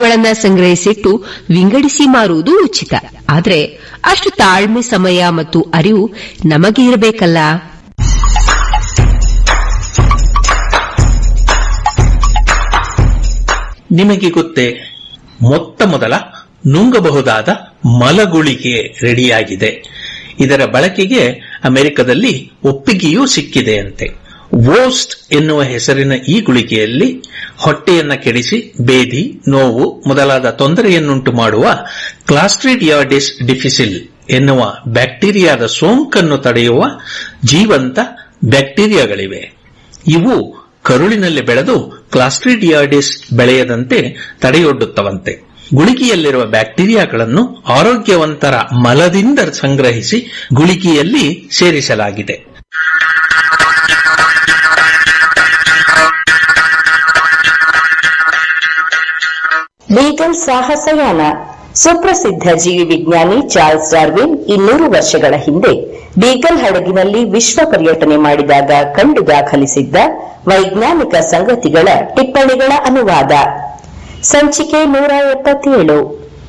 ದ್ವೀಪಗಳನ್ನ ಸಂಗ್ರಹಿಸಿಟ್ಟು ವಿಂಗಡಿಸಿ ಮಾರುವುದು ಉಚಿತ ಆದ್ರೆ ಅಷ್ಟು ತಾಳ್ಮೆ ಸಮಯ ಮತ್ತು ಅರಿವು ನಮಗೆ ಇರಬೇಕಲ್ಲ ನಿಮಗೆ ಗೊತ್ತೇ ಮೊತ್ತ ಮೊದಲ ನುಂಗಬಹುದಾದ ಮಲಗುಳಿಗೆ ರೆಡಿಯಾಗಿದೆ ಇದರ ಬಳಕೆಗೆ ಅಮೆರಿಕದಲ್ಲಿ ಒಪ್ಪಿಗೆಯೂ ಸಿಕ್ಕಿದೆಯಂತೆ ವೋಸ್ಟ್ ಎನ್ನುವ ಹೆಸರಿನ ಈ ಗುಳಿಗೆಯಲ್ಲಿ ಹೊಟ್ಟೆಯನ್ನ ಕೆಡಿಸಿ ಬೇದಿ ನೋವು ಮೊದಲಾದ ತೊಂದರೆಯನ್ನುಂಟು ಮಾಡುವ ಕ್ಲಾಸ್ಟ್ರಿಡಿಯಾಡಿಸ್ ಡಿಫಿಸಿಲ್ ಎನ್ನುವ ಬ್ಯಾಕ್ಟೀರಿಯಾದ ಸೋಂಕನ್ನು ತಡೆಯುವ ಜೀವಂತ ಬ್ಯಾಕ್ಟೀರಿಯಾಗಳಿವೆ ಇವು ಕರುಳಿನಲ್ಲಿ ಬೆಳೆದು ಕ್ಲಾಸ್ಟ್ರಿಡಿಯಾಡಿಸ್ ಬೆಳೆಯದಂತೆ ತಡೆಯೊಡ್ಡುತ್ತವಂತೆ ಗುಳಿಗೆಯಲ್ಲಿರುವ ಬ್ಯಾಕ್ಟೀರಿಯಾಗಳನ್ನು ಆರೋಗ್ಯವಂತರ ಮಲದಿಂದ ಸಂಗ್ರಹಿಸಿ ಗುಳಿಗೆಯಲ್ಲಿ ಸೇರಿಸಲಾಗಿದೆ ಬೀಗಲ್ ಸಾಹಸಯಾನ ಸುಪ್ರಸಿದ್ಧ ಜೀವಿ ವಿಜ್ಞಾನಿ ಚಾರ್ಲ್ಸ್ ಡಾರ್ವಿನ್ ಇನ್ನೂರು ವರ್ಷಗಳ ಹಿಂದೆ ಬೀಗಲ್ ಹಡಗಿನಲ್ಲಿ ವಿಶ್ವ ಪರ್ಯಟನೆ ಮಾಡಿದಾಗ ಕಂಡು ದಾಖಲಿಸಿದ್ದ ವೈಜ್ಞಾನಿಕ ಸಂಗತಿಗಳ ಟಿಪ್ಪಣಿಗಳ ಅನುವಾದ ಸಂಚಿಕೆ ನೂರ ಎಪ್ಪತ್ತೇಳು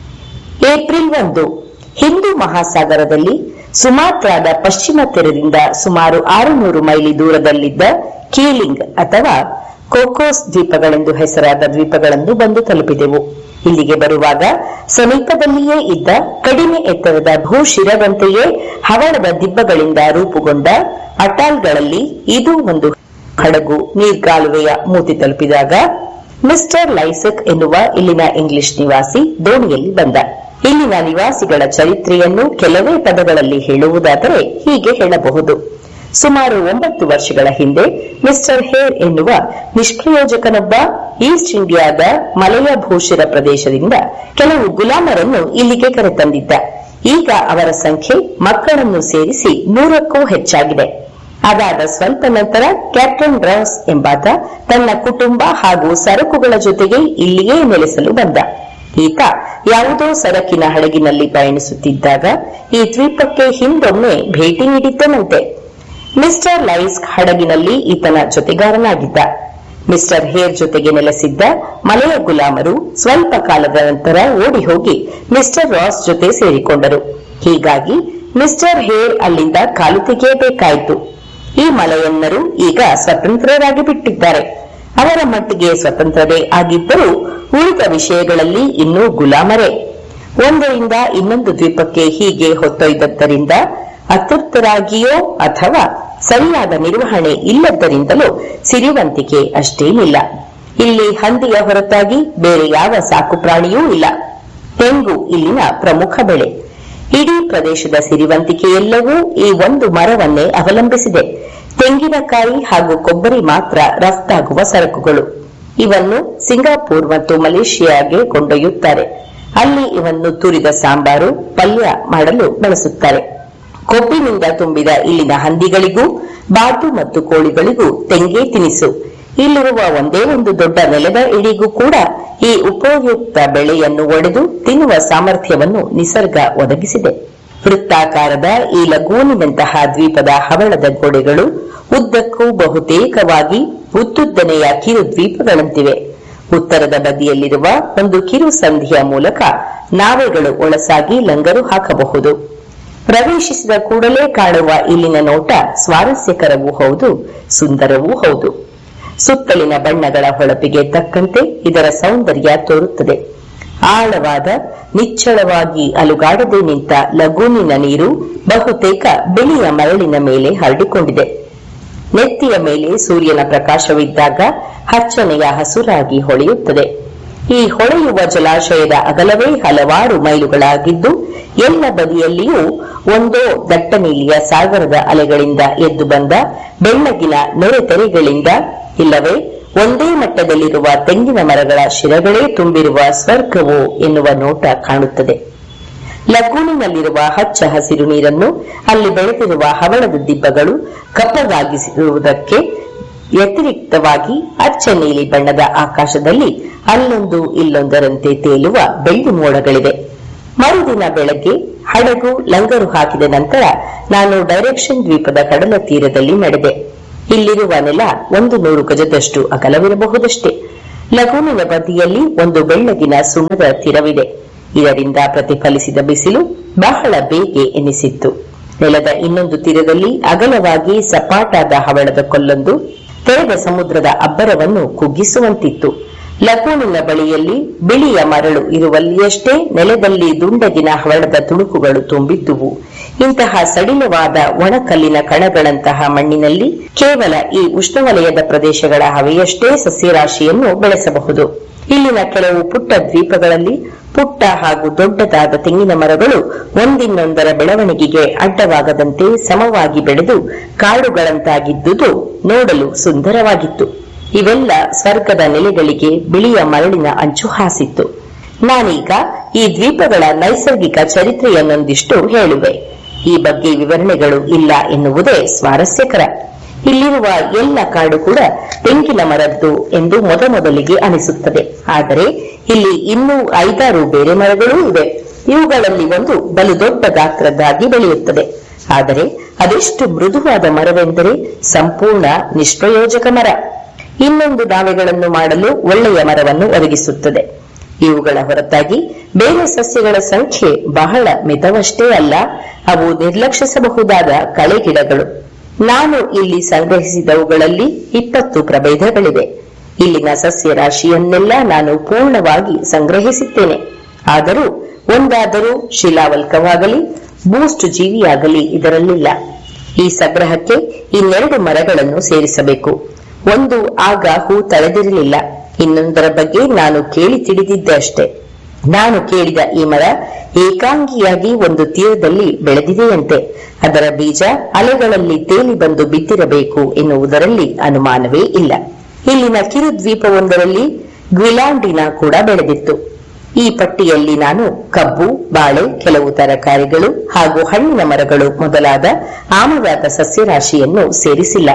ಏಪ್ರಿಲ್ ಒಂದು ಹಿಂದೂ ಮಹಾಸಾಗರದಲ್ಲಿ ಸುಮಾತ್ರಾದ ಪಶ್ಚಿಮ ತೀರದಿಂದ ಸುಮಾರು ಆರುನೂರು ಮೈಲಿ ದೂರದಲ್ಲಿದ್ದ ಕೀಲಿಂಗ್ ಅಥವಾ ಕೋಕೋಸ್ ದ್ವೀಪಗಳೆಂದು ಹೆಸರಾದ ದ್ವೀಪಗಳನ್ನು ಬಂದು ತಲುಪಿದೆವು ಇಲ್ಲಿಗೆ ಬರುವಾಗ ಸಮೀಪದಲ್ಲಿಯೇ ಇದ್ದ ಕಡಿಮೆ ಎತ್ತರದ ಭೂಶಿರದಂತೆಯೇ ಹವಳದ ದಿಬ್ಬಗಳಿಂದ ರೂಪುಗೊಂಡ ಅಟಾಲ್ಗಳಲ್ಲಿ ಇದು ಒಂದು ಹಡಗು ನೀರ್ಗಾಲುವೆಯ ಮೂತಿ ತಲುಪಿದಾಗ ಮಿಸ್ಟರ್ ಲೈಸಕ್ ಎನ್ನುವ ಇಲ್ಲಿನ ಇಂಗ್ಲಿಷ್ ನಿವಾಸಿ ದೋಣಿಯಲ್ಲಿ ಬಂದ ಇಲ್ಲಿನ ನಿವಾಸಿಗಳ ಚರಿತ್ರೆಯನ್ನು ಕೆಲವೇ ಪದಗಳಲ್ಲಿ ಹೇಳುವುದಾದರೆ ಹೀಗೆ ಹೇಳಬಹುದು ಸುಮಾರು ಒಂಬತ್ತು ವರ್ಷಗಳ ಹಿಂದೆ ಮಿಸ್ಟರ್ ಹೇರ್ ಎನ್ನುವ ನಿಷ್ಪ್ರಯೋಜಕನೊಬ್ಬ ಈಸ್ಟ್ ಇಂಡಿಯಾದ ಮಲೆಯ ಭೂಷಿರ ಪ್ರದೇಶದಿಂದ ಕೆಲವು ಗುಲಾಮರನ್ನು ಇಲ್ಲಿಗೆ ಕರೆತಂದಿದ್ದ ಈಗ ಅವರ ಸಂಖ್ಯೆ ಮಕ್ಕಳನ್ನು ಸೇರಿಸಿ ನೂರಕ್ಕೂ ಹೆಚ್ಚಾಗಿದೆ ಅದಾದ ಸ್ವಲ್ಪ ನಂತರ ಕ್ಯಾಪ್ಟನ್ ರಾಸ್ ಎಂಬಾತ ತನ್ನ ಕುಟುಂಬ ಹಾಗೂ ಸರಕುಗಳ ಜೊತೆಗೆ ಇಲ್ಲಿಯೇ ನೆಲೆಸಲು ಬಂದ ಈತ ಯಾವುದೋ ಸರಕಿನ ಹಡಗಿನಲ್ಲಿ ಪಯಣಿಸುತ್ತಿದ್ದಾಗ ಈ ದ್ವೀಪಕ್ಕೆ ಹಿಂದೊಮ್ಮೆ ಭೇಟಿ ನೀಡಿದ್ದನಂತೆ ಮಿಸ್ಟರ್ ಲೈಸ್ ಹಡಗಿನಲ್ಲಿ ಈತನ ಜೊತೆಗಾರನಾಗಿದ್ದ ಮಿಸ್ಟರ್ ಹೇರ್ ಜೊತೆಗೆ ನೆಲೆಸಿದ್ದ ಮಲೆಯ ಗುಲಾಮರು ಸ್ವಲ್ಪ ಕಾಲದ ನಂತರ ಓಡಿ ಹೋಗಿ ಮಿಸ್ಟರ್ ರಾಸ್ ಜೊತೆ ಸೇರಿಕೊಂಡರು ಹೀಗಾಗಿ ಮಿಸ್ಟರ್ ಹೇರ್ ಅಲ್ಲಿಂದ ಕಾಲು ತೆಗೆಯಬೇಕಾಯಿತು ಈ ಮಲೆಯನ್ನರು ಈಗ ಸ್ವತಂತ್ರರಾಗಿ ಬಿಟ್ಟಿದ್ದಾರೆ ಅವರ ಮಟ್ಟಿಗೆ ಸ್ವತಂತ್ರರೇ ಆಗಿದ್ದರೂ ಉಳಿದ ವಿಷಯಗಳಲ್ಲಿ ಇನ್ನೂ ಗುಲಾಮರೇ ಒಂದರಿಂದ ಇನ್ನೊಂದು ದ್ವೀಪಕ್ಕೆ ಹೀಗೆ ಹೊತ್ತೊಯ್ದದ್ದರಿಂದ ಅತೃಪ್ತರಾಗಿಯೋ ಅಥವಾ ಸರಿಯಾದ ನಿರ್ವಹಣೆ ಇಲ್ಲದ್ದರಿಂದಲೋ ಸಿರಿವಂತಿಕೆ ಅಷ್ಟೇನಿಲ್ಲ ಇಲ್ಲಿ ಹಂದಿಯ ಹೊರತಾಗಿ ಬೇರೆ ಯಾವ ಸಾಕು ಪ್ರಾಣಿಯೂ ಇಲ್ಲ ತೆಂಗು ಇಲ್ಲಿನ ಪ್ರಮುಖ ಬೆಳೆ ಇಡೀ ಪ್ರದೇಶದ ಸಿರಿವಂತಿಕೆಯೆಲ್ಲವೂ ಈ ಒಂದು ಮರವನ್ನೇ ಅವಲಂಬಿಸಿದೆ ತೆಂಗಿನಕಾಯಿ ಹಾಗೂ ಕೊಬ್ಬರಿ ಮಾತ್ರ ರಫ್ತಾಗುವ ಸರಕುಗಳು ಇವನ್ನು ಸಿಂಗಾಪುರ್ ಮತ್ತು ಮಲೇಷಿಯಾಗೆ ಕೊಂಡೊಯ್ಯುತ್ತಾರೆ ಅಲ್ಲಿ ಇವನ್ನು ತುರಿದ ಸಾಂಬಾರು ಪಲ್ಯ ಮಾಡಲು ಬಳಸುತ್ತಾರೆ ಕೊಬ್ಬಿನಿಂದ ತುಂಬಿದ ಇಲ್ಲಿನ ಹಂದಿಗಳಿಗೂ ಬಾತು ಮತ್ತು ಕೋಳಿಗಳಿಗೂ ತೆಂಗೆ ತಿನಿಸು ಇಲ್ಲಿರುವ ಒಂದೇ ಒಂದು ದೊಡ್ಡ ನೆಲದ ಇಡಿಗೂ ಕೂಡ ಈ ಉಪಯುಕ್ತ ಬೆಳೆಯನ್ನು ಒಡೆದು ತಿನ್ನುವ ಸಾಮರ್ಥ್ಯವನ್ನು ನಿಸರ್ಗ ಒದಗಿಸಿದೆ ವೃತ್ತಾಕಾರದ ಈ ಲಗೂನಿನಂತಹ ದ್ವೀಪದ ಹವಳದ ಗೋಡೆಗಳು ಉದ್ದಕ್ಕೂ ಬಹುತೇಕವಾಗಿ ಉದ್ದುದ್ದನೆಯ ಕಿರು ದ್ವೀಪಗಳಂತಿವೆ ಉತ್ತರದ ಬದಿಯಲ್ಲಿರುವ ಒಂದು ಕಿರು ಸಂಧಿಯ ಮೂಲಕ ನಾವೆಗಳು ಒಳಸಾಗಿ ಲಂಗರು ಹಾಕಬಹುದು ಪ್ರವೇಶಿಸಿದ ಕೂಡಲೇ ಕಾಣುವ ಇಲ್ಲಿನ ನೋಟ ಸ್ವಾರಸ್ಯಕರವೂ ಹೌದು ಸುಂದರವೂ ಹೌದು ಸುತ್ತಲಿನ ಬಣ್ಣಗಳ ಹೊಳಪಿಗೆ ತಕ್ಕಂತೆ ಇದರ ಸೌಂದರ್ಯ ತೋರುತ್ತದೆ ಆಳವಾದ ನಿಚ್ಚಳವಾಗಿ ಅಲುಗಾಡದೆ ನಿಂತ ಲಗೂನಿನ ನೀರು ಬಹುತೇಕ ಬಿಳಿಯ ಮರಳಿನ ಮೇಲೆ ಹರಡಿಕೊಂಡಿದೆ ನೆತ್ತಿಯ ಮೇಲೆ ಸೂರ್ಯನ ಪ್ರಕಾಶವಿದ್ದಾಗ ಹಚ್ಚನೆಯ ಹಸುರಾಗಿ ಹೊಳೆಯುತ್ತದೆ ಈ ಹೊಳೆಯುವ ಜಲಾಶಯದ ಅಗಲವೇ ಹಲವಾರು ಮೈಲುಗಳಾಗಿದ್ದು ಎಲ್ಲ ಬದಿಯಲ್ಲಿಯೂ ಒಂದೋ ದಟ್ಟ ನೀಲಿಯ ಸಾಗರದ ಅಲೆಗಳಿಂದ ಎದ್ದು ಬಂದ ಬೆಳ್ಳಗಿನ ನೆರೆತೆರೆಗಳಿಂದ ಇಲ್ಲವೇ ಒಂದೇ ಮಟ್ಟದಲ್ಲಿರುವ ತೆಂಗಿನ ಮರಗಳ ಶಿರಗಳೇ ತುಂಬಿರುವ ಸ್ವರ್ಗವೋ ಎನ್ನುವ ನೋಟ ಕಾಣುತ್ತದೆ ಲಗೂನಿನಲ್ಲಿರುವ ಹಚ್ಚ ಹಸಿರು ನೀರನ್ನು ಅಲ್ಲಿ ಬೆಳೆದಿರುವ ಹವಳದ ದಿಬ್ಬಗಳು ಕಪ್ಪಗಾಗಿಸಿರುವುದಕ್ಕೆ ವ್ಯತಿರಿಕ್ತವಾಗಿ ಅಚ್ಚ ನೀಲಿ ಬಣ್ಣದ ಆಕಾಶದಲ್ಲಿ ಅಲ್ಲೊಂದು ಇಲ್ಲೊಂದರಂತೆ ತೇಲುವ ಬೆಳ್ಳಿ ಮೋಡಗಳಿವೆ ಮರುದಿನ ಬೆಳಗ್ಗೆ ಹಡಗು ಲಂಗರು ಹಾಕಿದ ನಂತರ ನಾನು ಡೈರೆಕ್ಷನ್ ದ್ವೀಪದ ಕಡಲ ತೀರದಲ್ಲಿ ನಡೆದೆ ಇಲ್ಲಿರುವ ನೆಲ ಒಂದು ನೂರು ಗಜದಷ್ಟು ಅಗಲವಿರಬಹುದಷ್ಟೇ ಲಗೂನಿನ ಬದಿಯಲ್ಲಿ ಒಂದು ಬೆಳ್ಳಗಿನ ಸುಣ್ಣದ ತೀರವಿದೆ ಇದರಿಂದ ಪ್ರತಿಫಲಿಸಿದ ಬಿಸಿಲು ಬಹಳ ಬೇಗೆ ಎನಿಸಿತ್ತು ನೆಲದ ಇನ್ನೊಂದು ತೀರದಲ್ಲಿ ಅಗಲವಾಗಿ ಸಪಾಟಾದ ಹವಳದ ಕೊಲ್ಲೊಂದು ತೆರೆದ ಸಮುದ್ರದ ಅಬ್ಬರವನ್ನು ಕುಗ್ಗಿಸುವಂತಿತ್ತು ಲಗೂನಿನ ಬಳಿಯಲ್ಲಿ ಬಿಳಿಯ ಮರಳು ಇರುವಲ್ಲಿಯಷ್ಟೇ ನೆಲದಲ್ಲಿ ದುಂಡಗಿನ ಹವಳದ ತುಣುಕುಗಳು ತುಂಬಿದ್ದುವು ಇಂತಹ ಸಡಿಲವಾದ ಒಣಕಲ್ಲಿನ ಕಣಗಳಂತಹ ಮಣ್ಣಿನಲ್ಲಿ ಕೇವಲ ಈ ಉಷ್ಣವಲಯದ ಪ್ರದೇಶಗಳ ಹವೆಯಷ್ಟೇ ಸಸ್ಯರಾಶಿಯನ್ನು ಬೆಳೆಸಬಹುದು ಇಲ್ಲಿನ ಕೆಲವು ಪುಟ್ಟ ದ್ವೀಪಗಳಲ್ಲಿ ಪುಟ್ಟ ಹಾಗೂ ದೊಡ್ಡದಾದ ತೆಂಗಿನ ಮರಗಳು ಒಂದಿನ್ನೊಂದರ ಬೆಳವಣಿಗೆಗೆ ಅಡ್ಡವಾಗದಂತೆ ಸಮವಾಗಿ ಬೆಳೆದು ಕಾಡುಗಳಂತಾಗಿದ್ದುದು ನೋಡಲು ಸುಂದರವಾಗಿತ್ತು ಇವೆಲ್ಲ ಸ್ವರ್ಗದ ನೆಲೆಗಳಿಗೆ ಬಿಳಿಯ ಮರಳಿನ ಅಂಚು ಹಾಸಿತ್ತು ನಾನೀಗ ಈ ದ್ವೀಪಗಳ ನೈಸರ್ಗಿಕ ಚರಿತ್ರೆಯನ್ನೊಂದಿಷ್ಟು ಹೇಳುವೆ ಈ ಬಗ್ಗೆ ವಿವರಣೆಗಳು ಇಲ್ಲ ಎನ್ನುವುದೇ ಸ್ವಾರಸ್ಯಕರ ಇಲ್ಲಿರುವ ಎಲ್ಲ ಕಾಡು ಕೂಡ ತೆಂಗಿನ ಮರದ್ದು ಎಂದು ಮೊದಮೊದಲಿಗೆ ಅನಿಸುತ್ತದೆ ಆದರೆ ಇಲ್ಲಿ ಇನ್ನೂ ಐದಾರು ಬೇರೆ ಮರಗಳೂ ಇವೆ ಇವುಗಳಲ್ಲಿ ಒಂದು ಬಲು ದೊಡ್ಡ ಗಾತ್ರದ್ದಾಗಿ ಬೆಳೆಯುತ್ತದೆ ಆದರೆ ಅದೆಷ್ಟು ಮೃದುವಾದ ಮರವೆಂದರೆ ಸಂಪೂರ್ಣ ನಿಷ್ಪ್ರಯೋಜಕ ಮರ ಇನ್ನೊಂದು ದಾವೆಗಳನ್ನು ಮಾಡಲು ಒಳ್ಳೆಯ ಮರವನ್ನು ಒದಗಿಸುತ್ತದೆ ಇವುಗಳ ಹೊರತಾಗಿ ಬೇರೆ ಸಸ್ಯಗಳ ಸಂಖ್ಯೆ ಬಹಳ ಮಿತವಷ್ಟೇ ಅಲ್ಲ ಅವು ನಿರ್ಲಕ್ಷಿಸಬಹುದಾದ ಕಳೆಗಿಡಗಳು ನಾನು ಇಲ್ಲಿ ಸಂಗ್ರಹಿಸಿದವುಗಳಲ್ಲಿ ಇಪ್ಪತ್ತು ಪ್ರಭೇದಗಳಿವೆ ಇಲ್ಲಿನ ಸಸ್ಯ ರಾಶಿಯನ್ನೆಲ್ಲ ನಾನು ಪೂರ್ಣವಾಗಿ ಸಂಗ್ರಹಿಸಿದ್ದೇನೆ ಆದರೂ ಒಂದಾದರೂ ಶಿಲಾವಲ್ಕವಾಗಲಿ ಬೂಸ್ಟ್ ಜೀವಿಯಾಗಲಿ ಇದರಲ್ಲಿಲ್ಲ ಈ ಸಂಗ್ರಹಕ್ಕೆ ಇನ್ನೆರಡು ಮರಗಳನ್ನು ಸೇರಿಸಬೇಕು ಒಂದು ಆಗ ಹೂ ತಳೆದಿರಲಿಲ್ಲ ಇನ್ನೊಂದರ ಬಗ್ಗೆ ನಾನು ಕೇಳಿ ತಿಳಿದಿದ್ದೆ ಅಷ್ಟೇ ನಾನು ಕೇಳಿದ ಈ ಮರ ಏಕಾಂಗಿಯಾಗಿ ಒಂದು ತೀರದಲ್ಲಿ ಬೆಳೆದಿದೆಯಂತೆ ಅದರ ಬೀಜ ಅಲೆಗಳಲ್ಲಿ ತೇಲಿ ಬಂದು ಬಿದ್ದಿರಬೇಕು ಎನ್ನುವುದರಲ್ಲಿ ಅನುಮಾನವೇ ಇಲ್ಲ ಇಲ್ಲಿನ ಕಿರು ದ್ವೀಪವೊಂದರಲ್ಲಿ ಗ್ವಿಲಾಂಡಿನ ಕೂಡ ಬೆಳೆದಿತ್ತು ಈ ಪಟ್ಟಿಯಲ್ಲಿ ನಾನು ಕಬ್ಬು ಬಾಳೆ ಕೆಲವು ತರಕಾರಿಗಳು ಹಾಗೂ ಹಣ್ಣಿನ ಮರಗಳು ಮೊದಲಾದ ಆಮದಾದ ಸಸ್ಯರಾಶಿಯನ್ನು ಸೇರಿಸಿಲ್ಲ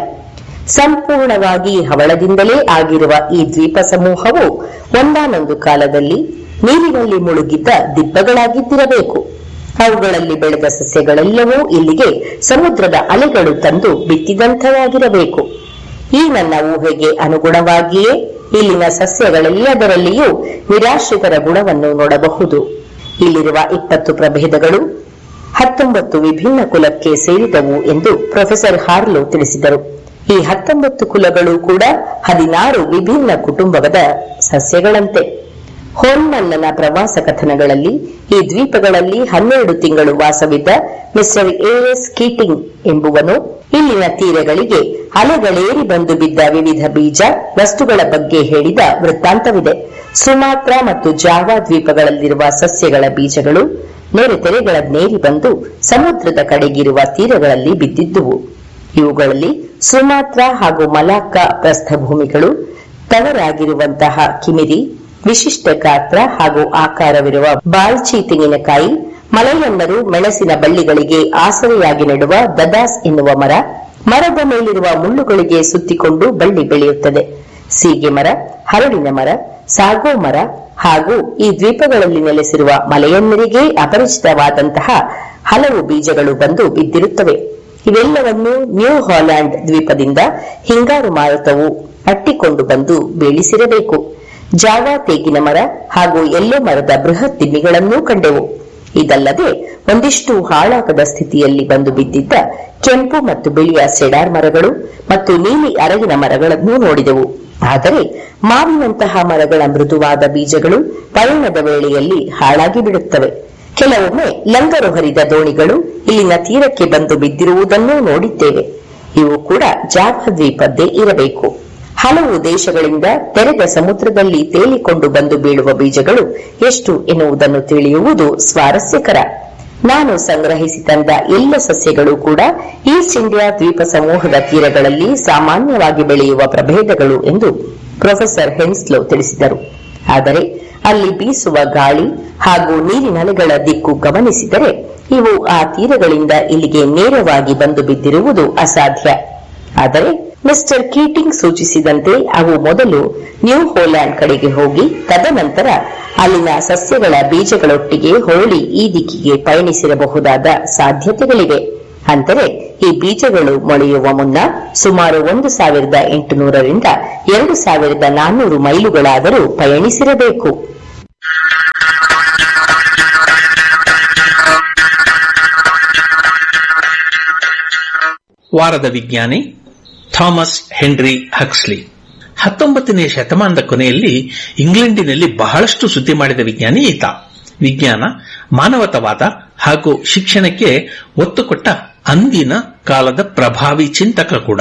ಸಂಪೂರ್ಣವಾಗಿ ಹವಳದಿಂದಲೇ ಆಗಿರುವ ಈ ದ್ವೀಪ ಸಮೂಹವು ಒಂದಾನೊಂದು ಕಾಲದಲ್ಲಿ ನೀರಿನಲ್ಲಿ ಮುಳುಗಿದ್ದ ದಿಬ್ಬಗಳಾಗಿದ್ದಿರಬೇಕು ಅವುಗಳಲ್ಲಿ ಬೆಳೆದ ಸಸ್ಯಗಳೆಲ್ಲವೂ ಇಲ್ಲಿಗೆ ಸಮುದ್ರದ ಅಲೆಗಳು ತಂದು ಬಿತ್ತಿದಂಥವಾಗಿರಬೇಕು ಈ ನನ್ನ ಊಹೆಗೆ ಅನುಗುಣವಾಗಿಯೇ ಇಲ್ಲಿನ ಸಸ್ಯಗಳೆಲ್ಲದರಲ್ಲಿಯೂ ನಿರಾಶ್ರಿತರ ಗುಣವನ್ನು ನೋಡಬಹುದು ಇಲ್ಲಿರುವ ಇಪ್ಪತ್ತು ಪ್ರಭೇದಗಳು ಹತ್ತೊಂಬತ್ತು ವಿಭಿನ್ನ ಕುಲಕ್ಕೆ ಸೇರಿದವು ಎಂದು ಪ್ರೊಫೆಸರ್ ಹಾರ್ಲೋ ತಿಳಿಸಿದರು ಈ ಹತ್ತೊಂಬತ್ತು ಕುಲಗಳು ಕೂಡ ಹದಿನಾರು ವಿಭಿನ್ನ ಕುಟುಂಬದ ಸಸ್ಯಗಳಂತೆ ಹೋಲ್ಮನ್ನನ ಪ್ರವಾಸ ಕಥನಗಳಲ್ಲಿ ಈ ದ್ವೀಪಗಳಲ್ಲಿ ಹನ್ನೆರಡು ತಿಂಗಳು ವಾಸವಿದ್ದ ಮಿಸ್ಟರ್ ಎಎಸ್ ಕೀಟಿಂಗ್ ಎಂಬುವನು ಇಲ್ಲಿನ ತೀರಗಳಿಗೆ ಅಲೆಗಳೇರಿ ಬಂದು ಬಿದ್ದ ವಿವಿಧ ಬೀಜ ವಸ್ತುಗಳ ಬಗ್ಗೆ ಹೇಳಿದ ವೃತ್ತಾಂತವಿದೆ ಸುಮಾತ್ರ ಮತ್ತು ಜಾವಾ ದ್ವೀಪಗಳಲ್ಲಿರುವ ಸಸ್ಯಗಳ ಬೀಜಗಳು ನೆರೆ ತೆರೆಗಳನ್ನೇರಿ ಬಂದು ಸಮುದ್ರದ ಕಡೆಗಿರುವ ತೀರಗಳಲ್ಲಿ ಬಿದ್ದಿದ್ದುವು ಇವುಗಳಲ್ಲಿ ಸುಮಾತ್ರ ಹಾಗೂ ಮಲಾಕ್ಕ ಪ್ರಸ್ಥಭೂಮಿಗಳು ತವರಾಗಿರುವಂತಹ ಕಿಮಿರಿ ವಿಶಿಷ್ಟ ಗಾತ್ರ ಹಾಗೂ ಆಕಾರವಿರುವ ಬಾಳ್ಚಿ ತೆಂಗಿನಕಾಯಿ ಮಲೆಯನ್ನರು ಮೆಣಸಿನ ಬಳ್ಳಿಗಳಿಗೆ ಆಸರೆಯಾಗಿ ನೆಡುವ ದದಾಸ್ ಎನ್ನುವ ಮರ ಮರದ ಮೇಲಿರುವ ಮುಳ್ಳುಗಳಿಗೆ ಸುತ್ತಿಕೊಂಡು ಬಳ್ಳಿ ಬೆಳೆಯುತ್ತದೆ ಸೀಗೆ ಮರ ಹರಡಿನ ಮರ ಸಾಗೋ ಮರ ಹಾಗೂ ಈ ದ್ವೀಪಗಳಲ್ಲಿ ನೆಲೆಸಿರುವ ಮಲೆಯನ್ನರಿಗೆ ಅಪರಿಚಿತವಾದಂತಹ ಹಲವು ಬೀಜಗಳು ಬಂದು ಬಿದ್ದಿರುತ್ತವೆ ಇವೆಲ್ಲವನ್ನು ನ್ಯೂ ಹಾಲ್ಯಾಂಡ್ ದ್ವೀಪದಿಂದ ಹಿಂಗಾರು ಮಾರುತವು ಅಟ್ಟಿಕೊಂಡು ಬಂದು ಬೀಳಿಸಿರಬೇಕು ಜಾವಾ ತೇಗಿನ ಮರ ಹಾಗೂ ಎಲ್ಲೋ ಮರದ ಬೃಹತ್ ತಿಮ್ಮಿಗಳನ್ನೂ ಕಂಡೆವು ಇದಲ್ಲದೆ ಒಂದಿಷ್ಟು ಹಾಳಾಗದ ಸ್ಥಿತಿಯಲ್ಲಿ ಬಂದು ಬಿದ್ದಿದ್ದ ಕೆಂಪು ಮತ್ತು ಬಿಳಿಯ ಸೆಡಾರ್ ಮರಗಳು ಮತ್ತು ನೀಲಿ ಅರಗಿನ ಮರಗಳನ್ನು ನೋಡಿದೆವು ಆದರೆ ಮಾವಿನಂತಹ ಮರಗಳ ಮೃದುವಾದ ಬೀಜಗಳು ಪಯಣದ ವೇಳೆಯಲ್ಲಿ ಹಾಳಾಗಿ ಬಿಡುತ್ತವೆ ಕೆಲವೊಮ್ಮೆ ಲಂಗರು ಹರಿದ ದೋಣಿಗಳು ಇಲ್ಲಿನ ತೀರಕ್ಕೆ ಬಂದು ಬಿದ್ದಿರುವುದನ್ನೂ ನೋಡಿದ್ದೇವೆ ಇವು ಕೂಡ ಜಾವ ದ್ವೀಪದ್ದೇ ಇರಬೇಕು ಹಲವು ದೇಶಗಳಿಂದ ತೆರೆದ ಸಮುದ್ರದಲ್ಲಿ ತೇಲಿಕೊಂಡು ಬಂದು ಬೀಳುವ ಬೀಜಗಳು ಎಷ್ಟು ಎನ್ನುವುದನ್ನು ತಿಳಿಯುವುದು ಸ್ವಾರಸ್ಯಕರ ನಾನು ಸಂಗ್ರಹಿಸಿ ತಂದ ಎಲ್ಲ ಸಸ್ಯಗಳು ಕೂಡ ಈಸ್ಟ್ ಇಂಡಿಯಾ ದ್ವೀಪ ಸಮೂಹದ ತೀರಗಳಲ್ಲಿ ಸಾಮಾನ್ಯವಾಗಿ ಬೆಳೆಯುವ ಪ್ರಭೇದಗಳು ಎಂದು ಪ್ರೊಫೆಸರ್ ಹೆನ್ಸ್ಲೋ ತಿಳಿಸಿದರು ಆದರೆ ಅಲ್ಲಿ ಬೀಸುವ ಗಾಳಿ ಹಾಗೂ ನೀರಿನಲೆಗಳ ದಿಕ್ಕು ಗಮನಿಸಿದರೆ ಇವು ಆ ತೀರಗಳಿಂದ ಇಲ್ಲಿಗೆ ನೇರವಾಗಿ ಬಂದು ಬಿದ್ದಿರುವುದು ಅಸಾಧ್ಯ ಆದರೆ ಮಿಸ್ಟರ್ ಕೀಟಿಂಗ್ ಸೂಚಿಸಿದಂತೆ ಅವು ಮೊದಲು ನ್ಯೂ ಹೋಲ್ಯಾಂಡ್ ಕಡೆಗೆ ಹೋಗಿ ತದನಂತರ ಅಲ್ಲಿನ ಸಸ್ಯಗಳ ಬೀಜಗಳೊಟ್ಟಿಗೆ ಹೊರಳಿ ಈ ದಿಕ್ಕಿಗೆ ಪಯಣಿಸಿರಬಹುದಾದ ಸಾಧ್ಯತೆಗಳಿವೆ ಅಂದರೆ ಈ ಬೀಜಗಳು ಮೊಳೆಯುವ ಮುನ್ನ ಸುಮಾರು ಒಂದು ಸಾವಿರದ ಎಂಟುನೂರರಿಂದ ಎರಡು ಸಾವಿರದ ನಾನ್ನೂರು ಮೈಲುಗಳಾದರೂ ಪಯಣಿಸಿರಬೇಕು ವಾರದ ವಿಜ್ಞಾನಿ ಥಾಮಸ್ ಹೆನ್ರಿ ಹಕ್ಸ್ಲಿ ಹತ್ತೊಂಬತ್ತನೇ ಶತಮಾನದ ಕೊನೆಯಲ್ಲಿ ಇಂಗ್ಲೆಂಡಿನಲ್ಲಿ ಬಹಳಷ್ಟು ಸುದ್ದಿ ಮಾಡಿದ ವಿಜ್ಞಾನಿ ಈತ ವಿಜ್ಞಾನ ಮಾನವತವಾದ ಹಾಗೂ ಶಿಕ್ಷಣಕ್ಕೆ ಒತ್ತು ಕೊಟ್ಟ ಅಂದಿನ ಕಾಲದ ಪ್ರಭಾವಿ ಚಿಂತಕ ಕೂಡ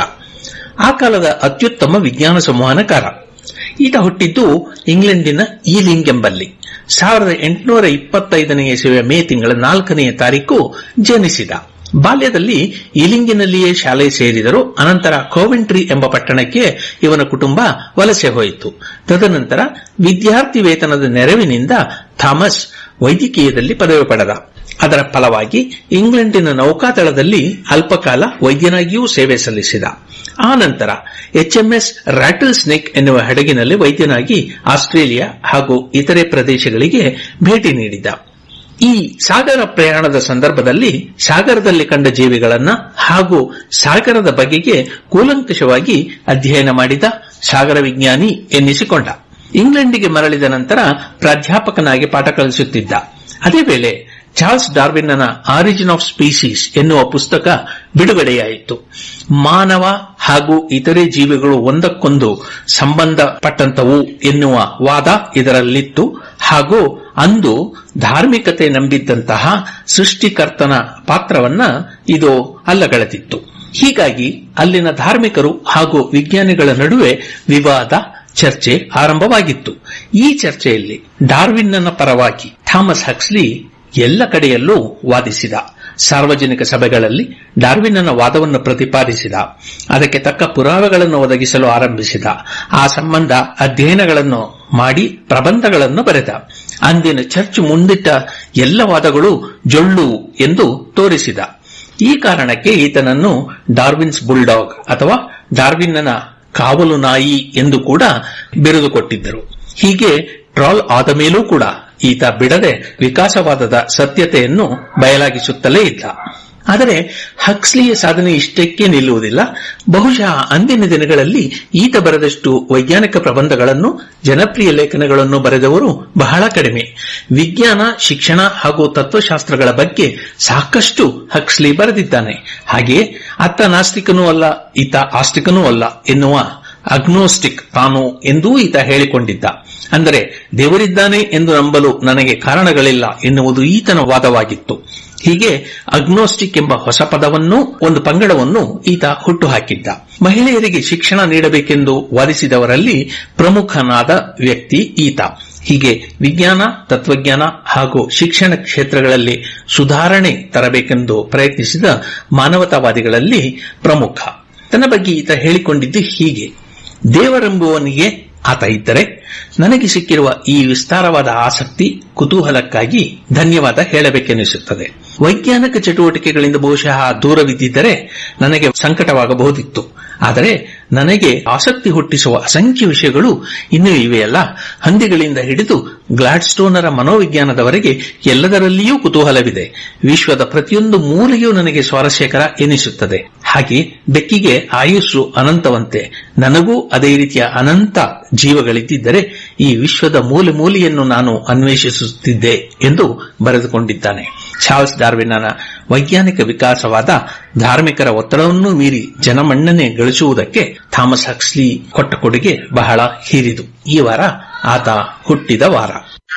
ಆ ಕಾಲದ ಅತ್ಯುತ್ತಮ ವಿಜ್ಞಾನ ಸಂವಹನಕಾರ ಈತ ಹುಟ್ಟಿದ್ದು ಇಂಗ್ಲೆಂಡಿನ ಈಲಿಂಗ್ ಎಂಬಲ್ಲಿ ಸಾವಿರದ ಎಂಟುನೂರ ಇಪ್ಪತ್ತೈದನೇ ಇಸವಿಯ ಮೇ ತಿಂಗಳ ನಾಲ್ಕನೆಯ ತಾರೀಕು ಜನಿಸಿದ ಬಾಲ್ಯದಲ್ಲಿ ಈಲಿಂಗಿನಲ್ಲಿಯೇ ಶಾಲೆ ಸೇರಿದರು ಅನಂತರ ಕೋವೆಂಟ್ರಿ ಎಂಬ ಪಟ್ಟಣಕ್ಕೆ ಇವನ ಕುಟುಂಬ ವಲಸೆ ಹೋಯಿತು ತದನಂತರ ವಿದ್ಯಾರ್ಥಿ ವೇತನದ ನೆರವಿನಿಂದ ಥಾಮಸ್ ವೈದ್ಯಕೀಯದಲ್ಲಿ ಪದವಿ ಪಡೆದ ಅದರ ಫಲವಾಗಿ ಇಂಗ್ಲೆಂಡಿನ ನೌಕಾದಳದಲ್ಲಿ ಅಲ್ಪಕಾಲ ವೈದ್ಯನಾಗಿಯೂ ಸೇವೆ ಸಲ್ಲಿಸಿದ ಆ ನಂತರ ಎಚ್ಎಂಎಸ್ ರಾಟಲ್ ಸ್ನೇಕ್ ಎನ್ನುವ ಹಡಗಿನಲ್ಲಿ ವೈದ್ಯನಾಗಿ ಆಸ್ಟ್ರೇಲಿಯಾ ಹಾಗೂ ಇತರೆ ಪ್ರದೇಶಗಳಿಗೆ ಭೇಟಿ ನೀಡಿದ ಈ ಸಾಗರ ಪ್ರಯಾಣದ ಸಂದರ್ಭದಲ್ಲಿ ಸಾಗರದಲ್ಲಿ ಕಂಡ ಜೀವಿಗಳನ್ನ ಹಾಗೂ ಸಾಗರದ ಬಗೆಗೆ ಕೂಲಂಕಷವಾಗಿ ಅಧ್ಯಯನ ಮಾಡಿದ ಸಾಗರ ವಿಜ್ಞಾನಿ ಎನ್ನಿಸಿಕೊಂಡ ಇಂಗ್ಲೆಂಡಿಗೆ ಮರಳಿದ ನಂತರ ಪ್ರಾಧ್ಯಾಪಕನಾಗಿ ಪಾಠ ಕಲಿಸುತ್ತಿದ್ದ ಅದೇ ವೇಳೆ ಚಾರ್ಲ್ಸ್ ಡಾರ್ವಿನ್ನನ ಆರಿಜಿನ್ ಆಫ್ ಸ್ಪೀಸೀಸ್ ಎನ್ನುವ ಪುಸ್ತಕ ಬಿಡುಗಡೆಯಾಯಿತು ಮಾನವ ಹಾಗೂ ಇತರೆ ಜೀವಿಗಳು ಒಂದಕ್ಕೊಂದು ಸಂಬಂಧಪಟ್ಟಂತವು ಎನ್ನುವ ವಾದ ಇದರಲ್ಲಿತ್ತು ಹಾಗೂ ಅಂದು ಧಾರ್ಮಿಕತೆ ನಂಬಿದ್ದಂತಹ ಸೃಷ್ಟಿಕರ್ತನ ಪಾತ್ರವನ್ನ ಇದು ಅಲ್ಲಗಳೆದಿತ್ತು ಹೀಗಾಗಿ ಅಲ್ಲಿನ ಧಾರ್ಮಿಕರು ಹಾಗೂ ವಿಜ್ಞಾನಿಗಳ ನಡುವೆ ವಿವಾದ ಚರ್ಚೆ ಆರಂಭವಾಗಿತ್ತು ಈ ಚರ್ಚೆಯಲ್ಲಿ ಡಾರ್ವಿನ್ನನ ಪರವಾಗಿ ಥಾಮಸ್ ಹಕ್ಸ್ಲಿ ಎಲ್ಲ ಕಡೆಯಲ್ಲೂ ವಾದಿಸಿದ ಸಾರ್ವಜನಿಕ ಸಭೆಗಳಲ್ಲಿ ಡಾರ್ವಿನ್ನನ ವಾದವನ್ನು ಪ್ರತಿಪಾದಿಸಿದ ಅದಕ್ಕೆ ತಕ್ಕ ಪುರಾವೆಗಳನ್ನು ಒದಗಿಸಲು ಆರಂಭಿಸಿದ ಆ ಸಂಬಂಧ ಅಧ್ಯಯನಗಳನ್ನು ಮಾಡಿ ಪ್ರಬಂಧಗಳನ್ನು ಬರೆದ ಅಂದಿನ ಚರ್ಚ್ ಮುಂದಿಟ್ಟ ಎಲ್ಲ ವಾದಗಳು ಜೊಳ್ಳು ಎಂದು ತೋರಿಸಿದ ಈ ಕಾರಣಕ್ಕೆ ಈತನನ್ನು ಡಾರ್ವಿನ್ಸ್ ಬುಲ್ಡಾಗ್ ಅಥವಾ ಡಾರ್ವಿನ್ನನ ಕಾವಲು ನಾಯಿ ಎಂದು ಕೂಡ ಬಿರುದು ಕೊಟ್ಟಿದ್ದರು ಹೀಗೆ ಟ್ರಾಲ್ ಆದ ಮೇಲೂ ಕೂಡ ಈತ ಬಿಡದೆ ವಿಕಾಸವಾದದ ಸತ್ಯತೆಯನ್ನು ಬಯಲಾಗಿಸುತ್ತಲೇ ಇದ್ದ ಆದರೆ ಹಕ್ಸ್ಲಿಯ ಸಾಧನೆ ಇಷ್ಟಕ್ಕೆ ನಿಲ್ಲುವುದಿಲ್ಲ ಬಹುಶಃ ಅಂದಿನ ದಿನಗಳಲ್ಲಿ ಈತ ಬರೆದಷ್ಟು ವೈಜ್ಞಾನಿಕ ಪ್ರಬಂಧಗಳನ್ನು ಜನಪ್ರಿಯ ಲೇಖನಗಳನ್ನು ಬರೆದವರು ಬಹಳ ಕಡಿಮೆ ವಿಜ್ಞಾನ ಶಿಕ್ಷಣ ಹಾಗೂ ತತ್ವಶಾಸ್ತ್ರಗಳ ಬಗ್ಗೆ ಸಾಕಷ್ಟು ಹಕ್ಸ್ಲಿ ಬರೆದಿದ್ದಾನೆ ಹಾಗೆಯೇ ಅತ್ತ ನಾಸ್ತಿಕನೂ ಅಲ್ಲ ಈತ ಆಸ್ತಿಕನೂ ಅಲ್ಲ ಎನ್ನುವ ಅಗ್ನೋಸ್ಟಿಕ್ ತಾನು ಎಂದೂ ಈತ ಹೇಳಿಕೊಂಡಿದ್ದ ಅಂದರೆ ದೇವರಿದ್ದಾನೆ ಎಂದು ನಂಬಲು ನನಗೆ ಕಾರಣಗಳಿಲ್ಲ ಎನ್ನುವುದು ಈತನ ವಾದವಾಗಿತ್ತು ಹೀಗೆ ಅಗ್ನೋಸ್ಟಿಕ್ ಎಂಬ ಹೊಸ ಪದವನ್ನು ಒಂದು ಪಂಗಡವನ್ನು ಈತ ಹುಟ್ಟುಹಾಕಿದ್ದ ಮಹಿಳೆಯರಿಗೆ ಶಿಕ್ಷಣ ನೀಡಬೇಕೆಂದು ವಾದಿಸಿದವರಲ್ಲಿ ಪ್ರಮುಖನಾದ ವ್ಯಕ್ತಿ ಈತ ಹೀಗೆ ವಿಜ್ಞಾನ ತತ್ವಜ್ಞಾನ ಹಾಗೂ ಶಿಕ್ಷಣ ಕ್ಷೇತ್ರಗಳಲ್ಲಿ ಸುಧಾರಣೆ ತರಬೇಕೆಂದು ಪ್ರಯತ್ನಿಸಿದ ಮಾನವತಾವಾದಿಗಳಲ್ಲಿ ಪ್ರಮುಖ ತನ್ನ ಬಗ್ಗೆ ಈತ ಹೇಳಿಕೊಂಡಿದ್ದು ಹೀಗೆ ದೇವರೆಂಬುವನಿಗೆ ಆತ ಇದ್ದರೆ ನನಗೆ ಸಿಕ್ಕಿರುವ ಈ ವಿಸ್ತಾರವಾದ ಆಸಕ್ತಿ ಕುತೂಹಲಕ್ಕಾಗಿ ಧನ್ಯವಾದ ಹೇಳಬೇಕೆನಿಸುತ್ತದೆ ವೈಜ್ಞಾನಿಕ ಚಟುವಟಿಕೆಗಳಿಂದ ಬಹುಶಃ ದೂರವಿದ್ದಿದ್ದರೆ ನನಗೆ ಸಂಕಟವಾಗಬಹುದಿತ್ತು ಆದರೆ ನನಗೆ ಆಸಕ್ತಿ ಹುಟ್ಟಿಸುವ ಅಸಂಖ್ಯ ವಿಷಯಗಳು ಇನ್ನೂ ಇವೆಯಲ್ಲ ಹಂದಿಗಳಿಂದ ಹಿಡಿದು ಗ್ಲಾಡ್ಸ್ಟೋನರ ಮನೋವಿಜ್ಞಾನದವರೆಗೆ ಎಲ್ಲದರಲ್ಲಿಯೂ ಕುತೂಹಲವಿದೆ ವಿಶ್ವದ ಪ್ರತಿಯೊಂದು ಮೂಲೆಯೂ ನನಗೆ ಸ್ವಾರಸ್ಯಕರ ಎನಿಸುತ್ತದೆ ಹಾಗೆ ಬೆಕ್ಕಿಗೆ ಆಯುಸ್ಸು ಅನಂತವಂತೆ ನನಗೂ ಅದೇ ರೀತಿಯ ಅನಂತ ಜೀವಗಳಿದ್ದಿದ್ದರೆ ಈ ವಿಶ್ವದ ಮೂಲೆ ಮೂಲೆಯನ್ನು ನಾನು ಅನ್ವೇಷಿಸುತ್ತಿದ್ದೆ ಎಂದು ಬರೆದುಕೊಂಡಿದ್ದಾನೆ ಚಾರ್ಲ್ಸ್ ಡಾರ್ವಿನ್ನನ ವೈಜ್ಞಾನಿಕ ವಿಕಾಸವಾದ ಧಾರ್ಮಿಕರ ಒತ್ತಡವನ್ನೂ ಮೀರಿ ಜನಮನ್ನಣೆ ಗಳಿಸುವುದಕ್ಕೆ ಥಾಮಸ್ ಹಕ್ಸ್ಲಿ ಕೊಟ್ಟ ಕೊಡುಗೆ ಬಹಳ ಹಿರಿದು ಈ ವಾರ ಆತ ಹುಟ್ಟಿದ ವಾರ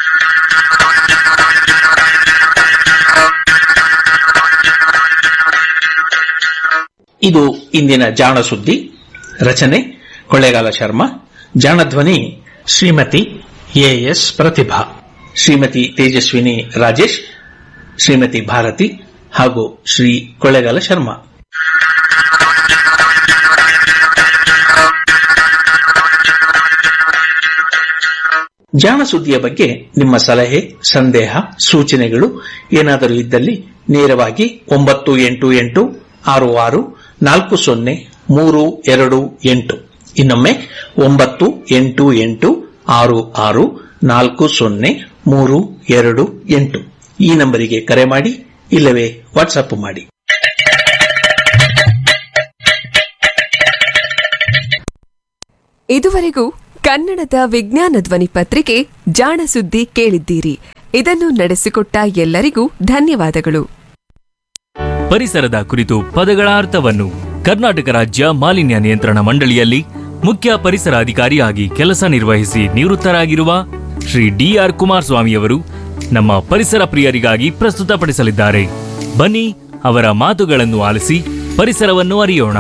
ಇದು ಇಂದಿನ ಜಾಣ ಸುದ್ದಿ ರಚನೆ ಕೊಳ್ಳೇಗಾಲ ಶರ್ಮಾ ಜಾಣಧ್ವನಿ ಶ್ರೀಮತಿ ಎಎಸ್ ಪ್ರತಿಭಾ ಶ್ರೀಮತಿ ತೇಜಸ್ವಿನಿ ರಾಜೇಶ್ ಶ್ರೀಮತಿ ಭಾರತಿ ಹಾಗೂ ಶ್ರೀ ಕೊಳ್ಳೇಗಾಲ ಶರ್ಮಾ ಜಾಣ ಸುದ್ದಿಯ ಬಗ್ಗೆ ನಿಮ್ಮ ಸಲಹೆ ಸಂದೇಹ ಸೂಚನೆಗಳು ಏನಾದರೂ ಇದ್ದಲ್ಲಿ ನೇರವಾಗಿ ಒಂಬತ್ತು ಎಂಟು ಎಂಟು ಆರು ಆರು ನಾಲ್ಕು ಸೊನ್ನೆ ಮೂರು ಎರಡು ಎಂಟು ಇನ್ನೊಮ್ಮೆ ಒಂಬತ್ತು ಎಂಟು ಎಂಟು ಆರು ಆರು ನಾಲ್ಕು ಸೊನ್ನೆ ಮೂರು ಎರಡು ಎಂಟು ಈ ನಂಬರಿಗೆ ಕರೆ ಮಾಡಿ ಇಲ್ಲವೇ ವಾಟ್ಸಪ್ ಮಾಡಿ ಇದುವರೆಗೂ ಕನ್ನಡದ ವಿಜ್ಞಾನ ಧ್ವನಿ ಪತ್ರಿಕೆ ಜಾಣ ಸುದ್ದಿ ಕೇಳಿದ್ದೀರಿ ಇದನ್ನು ನಡೆಸಿಕೊಟ್ಟ ಎಲ್ಲರಿಗೂ ಧನ್ಯವಾದಗಳು ಪರಿಸರದ ಕುರಿತು ಪದಗಳ ಅರ್ಥವನ್ನು ಕರ್ನಾಟಕ ರಾಜ್ಯ ಮಾಲಿನ್ಯ ನಿಯಂತ್ರಣ ಮಂಡಳಿಯಲ್ಲಿ ಮುಖ್ಯ ಪರಿಸರ ಅಧಿಕಾರಿಯಾಗಿ ಕೆಲಸ ನಿರ್ವಹಿಸಿ ನಿವೃತ್ತರಾಗಿರುವ ಶ್ರೀ ಡಿಆರ್ ಕುಮಾರಸ್ವಾಮಿಯವರು ನಮ್ಮ ಪರಿಸರ ಪ್ರಿಯರಿಗಾಗಿ ಪ್ರಸ್ತುತಪಡಿಸಲಿದ್ದಾರೆ ಬನ್ನಿ ಅವರ ಮಾತುಗಳನ್ನು ಆಲಿಸಿ ಪರಿಸರವನ್ನು ಅರಿಯೋಣ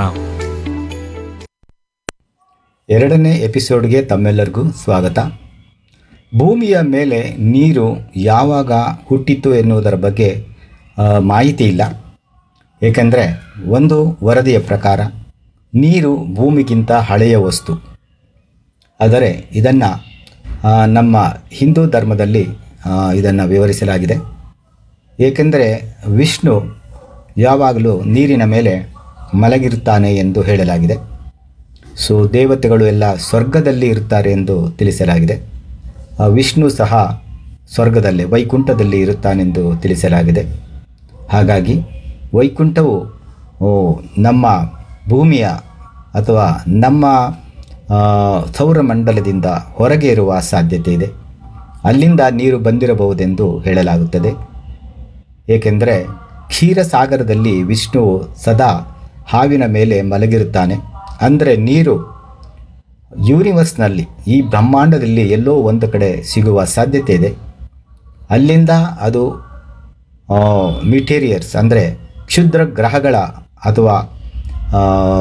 ಎರಡನೇ ಎಪಿಸೋಡ್ಗೆ ತಮ್ಮೆಲ್ಲರಿಗೂ ಸ್ವಾಗತ ಭೂಮಿಯ ಮೇಲೆ ನೀರು ಯಾವಾಗ ಹುಟ್ಟಿತು ಎನ್ನುವುದರ ಬಗ್ಗೆ ಆ, ಮಾಹಿತಿ ಇಲ್ಲ ಏಕೆಂದರೆ ಒಂದು ವರದಿಯ ಪ್ರಕಾರ ನೀರು ಭೂಮಿಗಿಂತ ಹಳೆಯ ವಸ್ತು ಆದರೆ ಇದನ್ನು ನಮ್ಮ ಹಿಂದೂ ಧರ್ಮದಲ್ಲಿ ಇದನ್ನು ವಿವರಿಸಲಾಗಿದೆ ಏಕೆಂದರೆ ವಿಷ್ಣು ಯಾವಾಗಲೂ ನೀರಿನ ಮೇಲೆ ಮಲಗಿರುತ್ತಾನೆ ಎಂದು ಹೇಳಲಾಗಿದೆ ಸೊ ದೇವತೆಗಳು ಎಲ್ಲ ಸ್ವರ್ಗದಲ್ಲಿ ಇರುತ್ತಾರೆ ಎಂದು ತಿಳಿಸಲಾಗಿದೆ ಆ ವಿಷ್ಣು ಸಹ ಸ್ವರ್ಗದಲ್ಲಿ ವೈಕುಂಠದಲ್ಲಿ ಇರುತ್ತಾನೆಂದು ತಿಳಿಸಲಾಗಿದೆ ಹಾಗಾಗಿ ವೈಕುಂಠವು ಓ, ನಮ್ಮ ಭೂಮಿಯ ಅಥವಾ ನಮ್ಮ ಆ, ಸೌರಮಂಡಲದಿಂದ ಹೊರಗೆ ಇರುವ ಸಾಧ್ಯತೆ ಇದೆ ಅಲ್ಲಿಂದ ನೀರು ಬಂದಿರಬಹುದೆಂದು ಹೇಳಲಾಗುತ್ತದೆ ಏಕೆಂದರೆ ಕ್ಷೀರಸಾಗರದಲ್ಲಿ ವಿಷ್ಣುವು ಸದಾ ಹಾವಿನ ಮೇಲೆ ಮಲಗಿರುತ್ತಾನೆ ಅಂದರೆ ನೀರು ಯೂನಿವರ್ಸ್ನಲ್ಲಿ ಈ ಬ್ರಹ್ಮಾಂಡದಲ್ಲಿ ಎಲ್ಲೋ ಒಂದು ಕಡೆ ಸಿಗುವ ಸಾಧ್ಯತೆ ಇದೆ ಅಲ್ಲಿಂದ ಅದು ಮಿಟೀರಿಯರ್ಸ್ ಅಂದರೆ ಕ್ಷುದ್ರ ಗ್ರಹಗಳ ಅಥವಾ ಆ,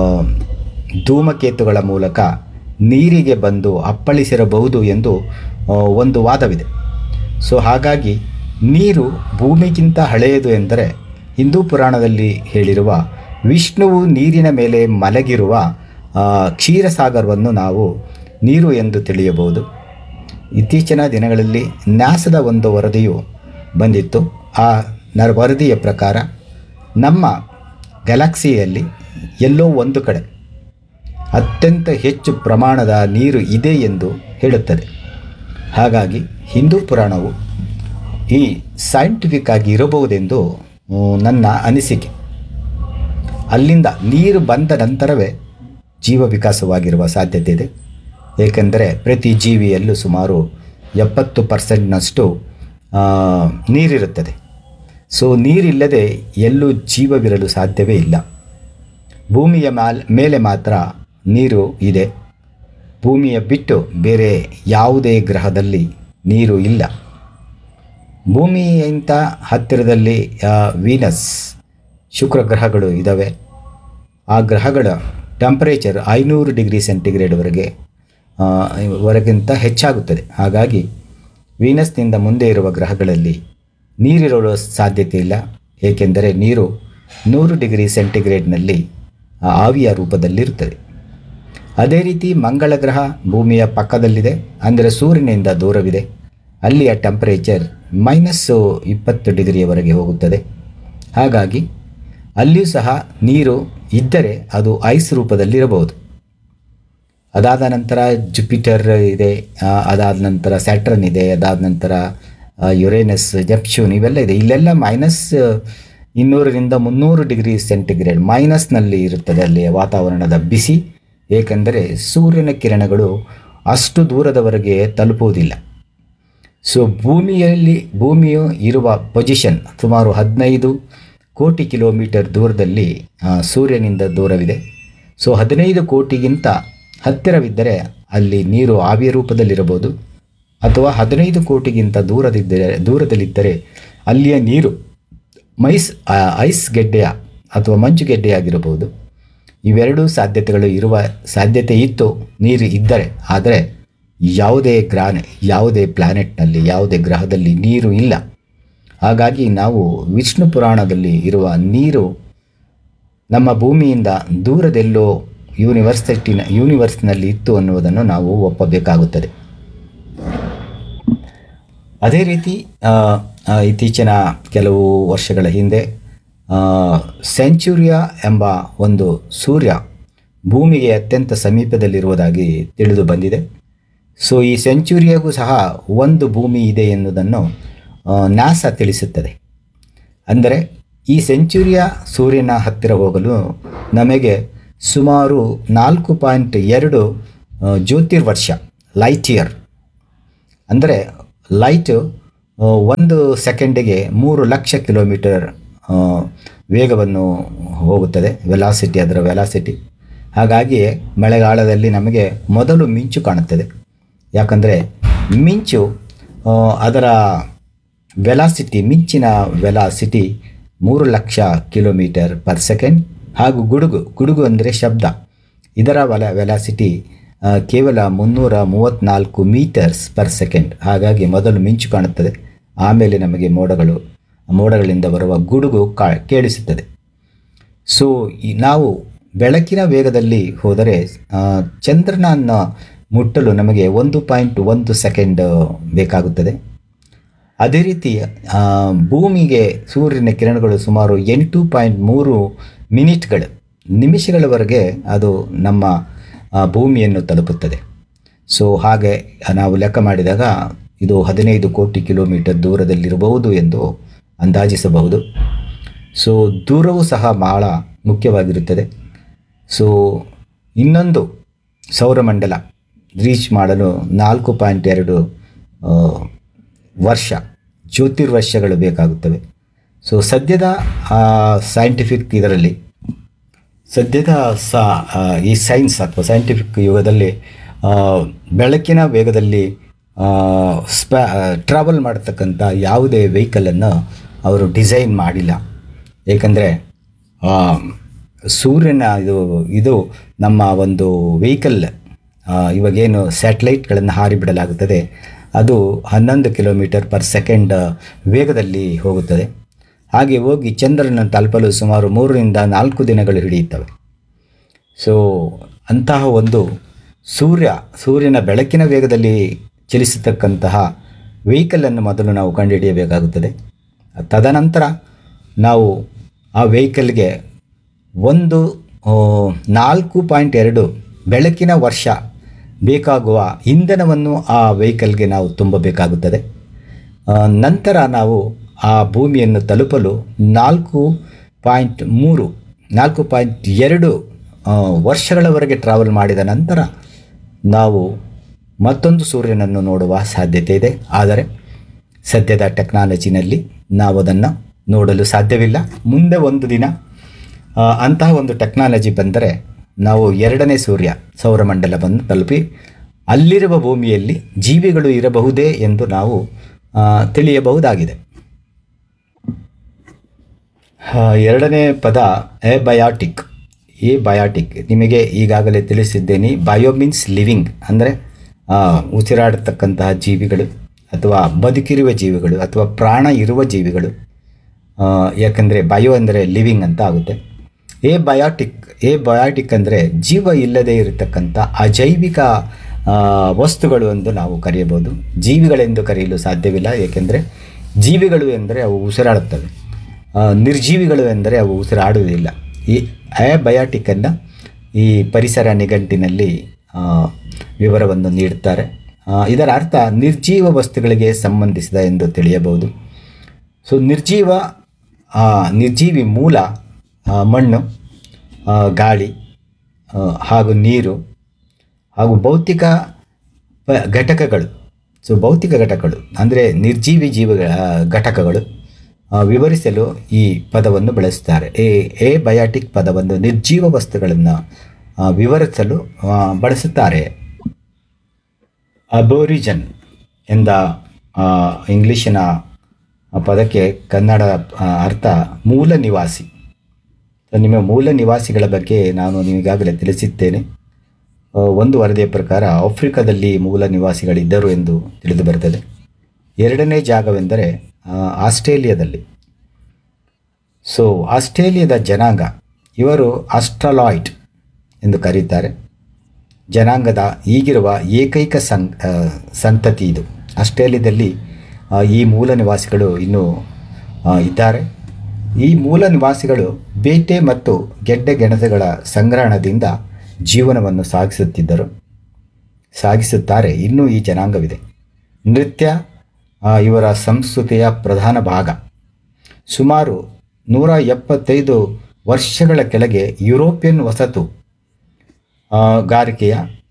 ಧೂಮಕೇತುಗಳ ಮೂಲಕ ನೀರಿಗೆ ಬಂದು ಅಪ್ಪಳಿಸಿರಬಹುದು ಎಂದು ಆ, ಒಂದು ವಾದವಿದೆ ಸೊ ಹಾಗಾಗಿ ನೀರು ಭೂಮಿಗಿಂತ ಹಳೆಯದು ಎಂದರೆ ಹಿಂದೂ ಪುರಾಣದಲ್ಲಿ ಹೇಳಿರುವ ವಿಷ್ಣುವು ನೀರಿನ ಮೇಲೆ ಮಲಗಿರುವ ಆ, ಕ್ಷೀರಸಾಗರವನ್ನು ನಾವು ನೀರು ಎಂದು ತಿಳಿಯಬಹುದು ಇತ್ತೀಚಿನ ದಿನಗಳಲ್ಲಿ ನ್ಯಾಸದ ಒಂದು ವರದಿಯು ಬಂದಿತ್ತು ಆ ನ ವರದಿಯ ಪ್ರಕಾರ ನಮ್ಮ ಗ್ಯಾಲಕ್ಸಿಯಲ್ಲಿ ಎಲ್ಲೋ ಒಂದು ಕಡೆ ಅತ್ಯಂತ ಹೆಚ್ಚು ಪ್ರಮಾಣದ ನೀರು ಇದೆ ಎಂದು ಹೇಳುತ್ತದೆ ಹಾಗಾಗಿ ಹಿಂದೂ ಪುರಾಣವು ಈ ಸೈಂಟಿಫಿಕ್ ಆಗಿ ಇರಬಹುದೆಂದು ಮ್, ನನ್ನ ಅನಿಸಿಕೆ ಅಲ್ಲಿಂದ ನೀರು ಬಂದ ನಂತರವೇ ಜೀವ ವಿಕಾಸವಾಗಿರುವ ಸಾಧ್ಯತೆ ಇದೆ ಏಕೆಂದರೆ ಪ್ರತಿ ಜೀವಿಯಲ್ಲೂ ಸುಮಾರು ಎಪ್ಪತ್ತು ಪರ್ಸೆಂಟ್ನಷ್ಟು ಆ, ನೀರಿರುತ್ತದೆ ಸೊ ನೀರಿಲ್ಲದೆ ಎಲ್ಲೂ ಜೀವವಿರಲು ಸಾಧ್ಯವೇ ಇಲ್ಲ ಭೂಮಿಯ ಮ್ಯಾಲ್ ಮೇಲೆ ಮಾತ್ರ ನೀರು ಇದೆ ಭೂಮಿಯ ಬಿಟ್ಟು ಬೇರೆ ಯಾವುದೇ ಗ್ರಹದಲ್ಲಿ ನೀರು ಇಲ್ಲ ಭೂಮಿಯಿಂದ ಹತ್ತಿರದಲ್ಲಿ ಆ, ವೀನಸ್ ಶುಕ್ರ ಗ್ರಹಗಳು ಇದ್ದಾವೆ ಆ ಗ್ರಹಗಳ ಟೆಂಪರೇಚರ್ ಐನೂರು ಡಿಗ್ರಿ ಸೆಂಟಿಗ್ರೇಡ್ವರೆಗೆ ಆ, ವರೆಗಿಂತ ಹೆಚ್ಚಾಗುತ್ತದೆ ಹಾಗಾಗಿ ವೀನಸ್ನಿಂದ ಮುಂದೆ ಇರುವ ಗ್ರಹಗಳಲ್ಲಿ ನೀರಿರಲು ಸಾಧ್ಯತೆ ಇಲ್ಲ ಏಕೆಂದರೆ ನೀರು ನೂರು ಡಿಗ್ರಿ ಸೆಂಟಿಗ್ರೇಡ್ನಲ್ಲಿ ಆ ಆವಿಯ ರೂಪದಲ್ಲಿರುತ್ತದೆ ಅದೇ ರೀತಿ ಮಂಗಳ ಗ್ರಹ ಭೂಮಿಯ ಪಕ್ಕದಲ್ಲಿದೆ ಅಂದರೆ ಸೂರ್ಯನಿಂದ ದೂರವಿದೆ ಅಲ್ಲಿಯ ಟೆಂಪರೇಚರ್ ಮೈನಸ್ಸು ಇಪ್ಪತ್ತು ಡಿಗ್ರಿಯವರೆಗೆ ಹೋಗುತ್ತದೆ ಹಾಗಾಗಿ ಅಲ್ಲಿಯೂ ಸಹ ನೀರು ಇದ್ದರೆ ಅದು ಐಸ್ ರೂಪದಲ್ಲಿರಬಹುದು ಅದಾದ ನಂತರ ಜುಪಿಟರ್ ಇದೆ ಆ, ಅದಾದ ನಂತರ ಸ್ಯಾಟ್ರನ್ ಇದೆ ಅದಾದ ನಂತರ ಆ, ಯುರೇನಸ್ ಜೆಪ್ಚೂನ್ ಇವೆಲ್ಲ ಇದೆ ಇಲ್ಲೆಲ್ಲ ಮೈನಸ್ ಇನ್ನೂರರಿಂದ ಮುನ್ನೂರು ಡಿಗ್ರಿ ಸೆಂಟಿಗ್ರೇಡ್ ಮೈನಸ್ನಲ್ಲಿ ಇರುತ್ತದೆ ಅಲ್ಲಿಯ ವಾತಾವರಣದ ಬಿಸಿ ಏಕೆಂದರೆ ಸೂರ್ಯನ ಕಿರಣಗಳು ಅಷ್ಟು ದೂರದವರೆಗೆ ತಲುಪುವುದಿಲ್ಲ ಸೊ ಭೂಮಿಯಲ್ಲಿ ಭೂಮಿಯು ಇರುವ ಪೊಸಿಷನ್ ಸುಮಾರು ಹದಿನೈದು ಕೋಟಿ ಕಿಲೋಮೀಟರ್ ದೂರದಲ್ಲಿ ಆ, ಸೂರ್ಯನಿಂದ ದೂರವಿದೆ ಸೊ ಹದಿನೈದು ಕೋಟಿಗಿಂತ ಹತ್ತಿರವಿದ್ದರೆ ಅಲ್ಲಿ ನೀರು ಆವಿಯ ರೂಪದಲ್ಲಿರಬಹುದು ಅಥವಾ ಹದಿನೈದು ಕೋಟಿಗಿಂತ ದೂರದಿದ್ದರೆ ದೂರದಲ್ಲಿದ್ದರೆ ಅಲ್ಲಿಯ ನೀರು ಮೈಸ್ ಆ, ಐಸ್ ಗೆಡ್ಡೆಯ ಅಥವಾ ಮಂಜು ಗೆಡ್ಡೆಯಾಗಿರಬಹುದು ಇವೆರಡೂ ಸಾಧ್ಯತೆಗಳು ಇರುವ ಸಾಧ್ಯತೆ ಇತ್ತು ನೀರು ಇದ್ದರೆ ಆದರೆ ಯಾವುದೇ ಗ್ರಾನ ಯಾವುದೇ ಪ್ಲ್ಯಾನೆಟ್ನಲ್ಲಿ ಯಾವುದೇ ಗ್ರಹದಲ್ಲಿ ನೀರು ಇಲ್ಲ ಹಾಗಾಗಿ ನಾವು ವಿಷ್ಣು ಪುರಾಣದಲ್ಲಿ ಇರುವ ನೀರು ನಮ್ಮ ಭೂಮಿಯಿಂದ ದೂರದೆಲ್ಲೋ ಯೂನಿವರ್ಸಿಟಿನ ಯೂನಿವರ್ಸ್ನಲ್ಲಿ ಇತ್ತು ಅನ್ನುವುದನ್ನು ನಾವು ಒಪ್ಪಬೇಕಾಗುತ್ತದೆ ಅದೇ ರೀತಿ ಆ, ಆ, ಇತ್ತೀಚಿನ ಕೆಲವು ವರ್ಷಗಳ ಹಿಂದೆ ಆ, ಸೆಂಚುರಿಯಾ ಎಂಬ ಒಂದು ಸೂರ್ಯ ಭೂಮಿಗೆ ಅತ್ಯಂತ ಸಮೀಪದಲ್ಲಿರುವುದಾಗಿ ತಿಳಿದು ಬಂದಿದೆ ಸೊ ಈ ಸೆಂಚುರಿಯಾಗೂ ಸಹ ಒಂದು ಭೂಮಿ ಇದೆ ಎನ್ನುವುದನ್ನು ನಾಸಾ ತಿಳಿಸುತ್ತದೆ ಅಂದರೆ ಈ ಸೆಂಚುರಿಯ ಸೂರ್ಯನ ಹತ್ತಿರ ಹೋಗಲು ನಮಗೆ ಸುಮಾರು ನಾಲ್ಕು ಪಾಯಿಂಟ್ ಎರಡು ಆ, ಜ್ಯೋತಿರ್ವರ್ಷ ಲೈಟ್ ಇಯರ್ ಅಂದರೆ ಲೈಟು ಆ, ಒಂದು ಸೆಕೆಂಡಿಗೆ ಮೂರು ಲಕ್ಷ ಕಿಲೋಮೀಟರ್ ಆ, ವೇಗವನ್ನು ಹೋಗುತ್ತದೆ ವೆಲಾಸಿಟಿ ಅದರ ವೆಲಾಸಿಟಿ ಹಾಗಾಗಿಯೇ ಮಳೆಗಾಲದಲ್ಲಿ ನಮಗೆ ಮೊದಲು ಮಿಂಚು ಕಾಣುತ್ತದೆ ಯಾಕಂದರೆ ಮಿಂಚು ಆ, ಅದರ ವೆಲಾಸಿಟಿ ಮಿಂಚಿನ ವೆಲಾಸಿಟಿ ಮೂರು ಲಕ್ಷ ಕಿಲೋಮೀಟರ್ ಪರ್ ಸೆಕೆಂಡ್ ಹಾಗೂ ಗುಡುಗು ಗುಡುಗು ಅಂದರೆ ಶಬ್ದ ಇದರ ವೆಲ ವೆಲಾಸಿಟಿ ಆ, ಕೇವಲ ಮುನ್ನೂರ ಮೂವತ್ತ್ನಾಲ್ಕು ಮೀಟರ್ಸ್ ಪರ್ ಸೆಕೆಂಡ್ ಹಾಗಾಗಿ ಮೊದಲು ಮಿಂಚು ಕಾಣುತ್ತದೆ ಆಮೇಲೆ ನಮಗೆ ಮೋಡಗಳು ಮೋಡಗಳಿಂದ ಬರುವ ಗುಡುಗು ಕಾ ಕೇಳಿಸುತ್ತದೆ ಸೊ ಈ ನಾವು ಬೆಳಕಿನ ವೇಗದಲ್ಲಿ ಹೋದರೆ ಆ, ಚಂದ್ರನನ್ನು ಮುಟ್ಟಲು ನಮಗೆ ಒಂದು ಪಾಯಿಂಟ್ ಒಂದು ಸೆಕೆಂಡ್ ಬೇಕಾಗುತ್ತದೆ ಅದೇ ರೀತಿ ಆ, ಭೂಮಿಗೆ ಸೂರ್ಯನ ಕಿರಣಗಳು ಸುಮಾರು ಎಂಟು ಪಾಯಿಂಟ್ ಮೂರು ಮಿನಿಟ್ಗಳು ನಿಮಿಷಗಳವರೆಗೆ ಅದು ನಮ್ಮ ಆ, ಭೂಮಿಯನ್ನು ತಲುಪುತ್ತದೆ ಸೊ ಹಾಗೆ ನಾವು ಲೆಕ್ಕ ಮಾಡಿದಾಗ ಇದು ಹದಿನೈದು ಕೋಟಿ ಕಿಲೋಮೀಟರ್ ದೂರದಲ್ಲಿರಬಹುದು ಎಂದು ಅಂದಾಜಿಸಬಹುದು ಸೊ ದೂರವೂ ಸಹ ಬಹಳ ಮುಖ್ಯವಾಗಿರುತ್ತದೆ ಸೊ ಇನ್ನೊಂದು ಸೌರಮಂಡಲ ರೀಚ್ ಮಾಡಲು ನಾಲ್ಕು ಪಾಯಿಂಟ್ ಎರಡು ಆ, ವರ್ಷ ಜ್ಯೋತಿರ್ವರ್ಷಗಳು ಬೇಕಾಗುತ್ತವೆ ಸೊ ಸದ್ಯದ ಸೈಂಟಿಫಿಕ್ ಇದರಲ್ಲಿ ಸದ್ಯದ ಸ ಆ, ಈ ಸೈನ್ಸ್ ಅಥವಾ ಸೈಂಟಿಫಿಕ್ ಯುಗದಲ್ಲಿ ಆ, ಬೆಳಕಿನ ವೇಗದಲ್ಲಿ ಸ್ಪ್ಯಾ ಟ್ರಾವೆಲ್ ಮಾಡತಕ್ಕಂಥ ಯಾವುದೇ ವೆಹಿಕಲನ್ನು ಅವರು ಡಿಸೈನ್ ಮಾಡಿಲ್ಲ ಏಕೆಂದರೆ ಸೂರ್ಯನ ಇದು ಇದು ನಮ್ಮ ಒಂದು ವೆಹಿಕಲ್ ಇವಾಗೇನು ಸ್ಯಾಟಲೈಟ್ಗಳನ್ನು ಹಾರಿಬಿಡಲಾಗುತ್ತದೆ ಅದು ಹನ್ನೊಂದು ಕಿಲೋಮೀಟರ್ ಪರ್ ಸೆಕೆಂಡ್ ವೇಗದಲ್ಲಿ ಹೋಗುತ್ತದೆ ಹಾಗೆ ಹೋಗಿ ಚಂದ್ರನ ತಲುಪಲು ಸುಮಾರು ಮೂರರಿಂದ ನಾಲ್ಕು ದಿನಗಳು ಹಿಡಿಯುತ್ತವೆ ಸೊ ಅಂತಹ ಒಂದು ಸೂರ್ಯ ಸೂರ್ಯನ ಬೆಳಕಿನ ವೇಗದಲ್ಲಿ ಚಲಿಸತಕ್ಕಂತಹ ವೆಹಿಕಲನ್ನು ಮೊದಲು ನಾವು ಕಂಡುಹಿಡಿಯಬೇಕಾಗುತ್ತದೆ ತದನಂತರ ನಾವು ಆ ವೆಹಿಕಲ್ಗೆ ಒಂದು ಆ, ನಾಲ್ಕು ಪಾಯಿಂಟ್ ಎರಡು ಬೆಳಕಿನ ವರ್ಷ ಬೇಕಾಗುವ ಇಂಧನವನ್ನು ಆ ವೆಹಿಕಲ್ಗೆ ನಾವು ತುಂಬಬೇಕಾಗುತ್ತದೆ ಆ, ನಂತರ ನಾವು ಆ ಭೂಮಿಯನ್ನು ತಲುಪಲು ನಾಲ್ಕು ಪಾಯಿಂಟ್ ಮೂರು ನಾಲ್ಕು ಪಾಯಿಂಟ್ ಎರಡು ಆ, ವರ್ಷಗಳವರೆಗೆ ಟ್ರಾವೆಲ್ ಮಾಡಿದ ನಂತರ ನಾವು ಮತ್ತೊಂದು ಸೂರ್ಯನನ್ನು ನೋಡುವ ಸಾಧ್ಯತೆ ಇದೆ ಆದರೆ ಸದ್ಯದ ಟೆಕ್ನಾಲಜಿನಲ್ಲಿ ನಾವು ಅದನ್ನು ನೋಡಲು ಸಾಧ್ಯವಿಲ್ಲ ಮುಂದೆ ಒಂದು ದಿನ ಆ, ಅಂತಹ ಒಂದು ಟೆಕ್ನಾಲಜಿ ಬಂದರೆ ನಾವು ಎರಡನೇ ಸೂರ್ಯ ಸೌರಮಂಡಲವನ್ನು ತಲುಪಿ ಅಲ್ಲಿರುವ ಭೂಮಿಯಲ್ಲಿ ಜೀವಿಗಳು ಇರಬಹುದೇ ಎಂದು ನಾವು ಆ, ತಿಳಿಯಬಹುದಾಗಿದೆ ಆ, ಎರಡನೇ ಪದ ಎಬಯಾಟಿಕ್ ಎ ಬಯಾಟಿಕ್ ನಿಮಗೆ ಈಗಾಗಲೇ ತಿಳಿಸಿದ್ದೇನೆ ಬಯೋ ಮೀನ್ಸ್ ಲಿವಿಂಗ್ ಅಂದರೆ ಉಸಿರಾಡತಕ್ಕಂತಹ ಜೀವಿಗಳು ಅಥವಾ ಬದುಕಿರುವ ಜೀವಿಗಳು ಅಥವಾ ಪ್ರಾಣ ಇರುವ ಜೀವಿಗಳು ಆ, ಯಾಕಂದರೆ ಬಯೋ ಅಂದರೆ ಲಿವಿಂಗ್ ಅಂತ ಆಗುತ್ತೆ ಎ ಬಯಾಟಿಕ್ ಎ ಬಯಾಟಿಕ್ ಅಂದರೆ ಜೀವ ಇಲ್ಲದೆ ಇರತಕ್ಕಂಥ ಅಜೈವಿಕ ಆ, ವಸ್ತುಗಳು ಎಂದು ನಾವು ಕರೆಯಬಹುದು ಜೀವಿಗಳೆಂದು ಕರೆಯಲು ಸಾಧ್ಯವಿಲ್ಲ ಏಕೆಂದರೆ ಜೀವಿಗಳು ಎಂದರೆ ಅವು ಉಸಿರಾಡುತ್ತವೆ ಆ, ನಿರ್ಜೀವಿಗಳು ಎಂದರೆ ಅವು ಉಸಿರಾಡುವುದಿಲ್ಲ ಈ ಬಯಾಟಿಕನ್ನು ಈ ಪರಿಸರ ನಿಘಂಟಿನಲ್ಲಿ ಆ, ವಿವರವನ್ನು ನೀಡುತ್ತಾರೆ ಆ, ಇದರ ಅರ್ಥ ನಿರ್ಜೀವ ವಸ್ತುಗಳಿಗೆ ಸಂಬಂಧಿಸಿದ ಎಂದು ತಿಳಿಯಬಹುದು ಸೊ ನಿರ್ಜೀವ ಆ, ನಿರ್ಜೀವಿ ಮೂಲ ಆ, ಮಣ್ಣು ಆ, ಗಾಳಿ ಆ, ಹಾಗೂ ನೀರು ಹಾಗೂ ಭೌತಿಕ ಪ- ಘಟಕಗಳು ಸೊ ಭೌತಿಕ ಘಟಕಗಳು ಅಂದರೆ ನಿರ್ಜೀವಿ ಜೀವಿಗಳ ಘಟಕಗಳು ಆ, ವಿವರಿಸಲು ಈ ಪದವನ್ನು ಬಳಸುತ್ತಾರೆ ಎ ಎ ಬಯಾಟಿಕ್ ಪದವನ್ನು ನಿರ್ಜೀವ ವಸ್ತುಗಳನ್ನು ಆ, ವಿವರಿಸಲು ಆ, ಬಳಸುತ್ತಾರೆ ಅಬೋರಿಜನ್ ಎಂದ ಆ, ಇಂಗ್ಲಿಷಿನ ಪದಕ್ಕೆ ಕನ್ನಡ ಆ, ಅರ್ಥ ಮೂಲ ನಿವಾಸಿ ಸೊ ನಿಮ್ಮ ಮೂಲ ನಿವಾಸಿಗಳ ಬಗ್ಗೆ ನಾನು ನಿಮಗಾಗಲೇ ತಿಳಿಸಿದ್ದೇನೆ ಆ, ಒಂದು ವರದಿಯ ಪ್ರಕಾರ ಆಫ್ರಿಕಾದಲ್ಲಿ ಮೂಲ ನಿವಾಸಿಗಳಿದ್ದರು ಎಂದು ತಿಳಿದು ಬರುತ್ತದೆ ಎರಡನೇ ಜಾಗವೆಂದರೆ ಆ, ಆಸ್ಟ್ರೇಲಿಯಾದಲ್ಲಿ ಸೊ ಆಸ್ಟ್ರೇಲಿಯಾದ ಜನಾಂಗ ಇವರು ಆಸ್ಟ್ರಲಾಯ್ಡ್ ಎಂದು ಕರೀತಾರೆ ಜನಾಂಗದ ಈಗಿರುವ ಏಕೈಕ ಸಂ ಆ, ಸಂತತಿ ಇದು ಆಸ್ಟ್ರೇಲಿಯಾದಲ್ಲಿ ಆ, ಈ ಮೂಲ ನಿವಾಸಿಗಳು ಇನ್ನೂ ಆ, ಇದ್ದಾರೆ ಈ ಮೂಲ ನಿವಾಸಿಗಳು ಬೇಟೆ ಮತ್ತು ಗೆಡ್ಡೆ ಗೆಣಸುಗಳ ಸಂಗ್ರಹಣದಿಂದ ಜೀವನವನ್ನು ಸಾಗಿಸುತ್ತಿದ್ದರು ಸಾಗಿಸುತ್ತಾರೆ ಇನ್ನೂ ಈ ಜನಾಂಗವಿದೆ ನೃತ್ಯ ಆ, ಇವರ ಸಂಸ್ಕೃತಿಯ ಪ್ರಧಾನ ಭಾಗ ಸುಮಾರು ನೂರ ಎಪ್ಪತ್ತೈದು ವರ್ಷಗಳ ಕೆಳಗೆ ಯುರೋಪಿಯನ್ ವಸತು ಆ, ಗಾರಿಕೆಯ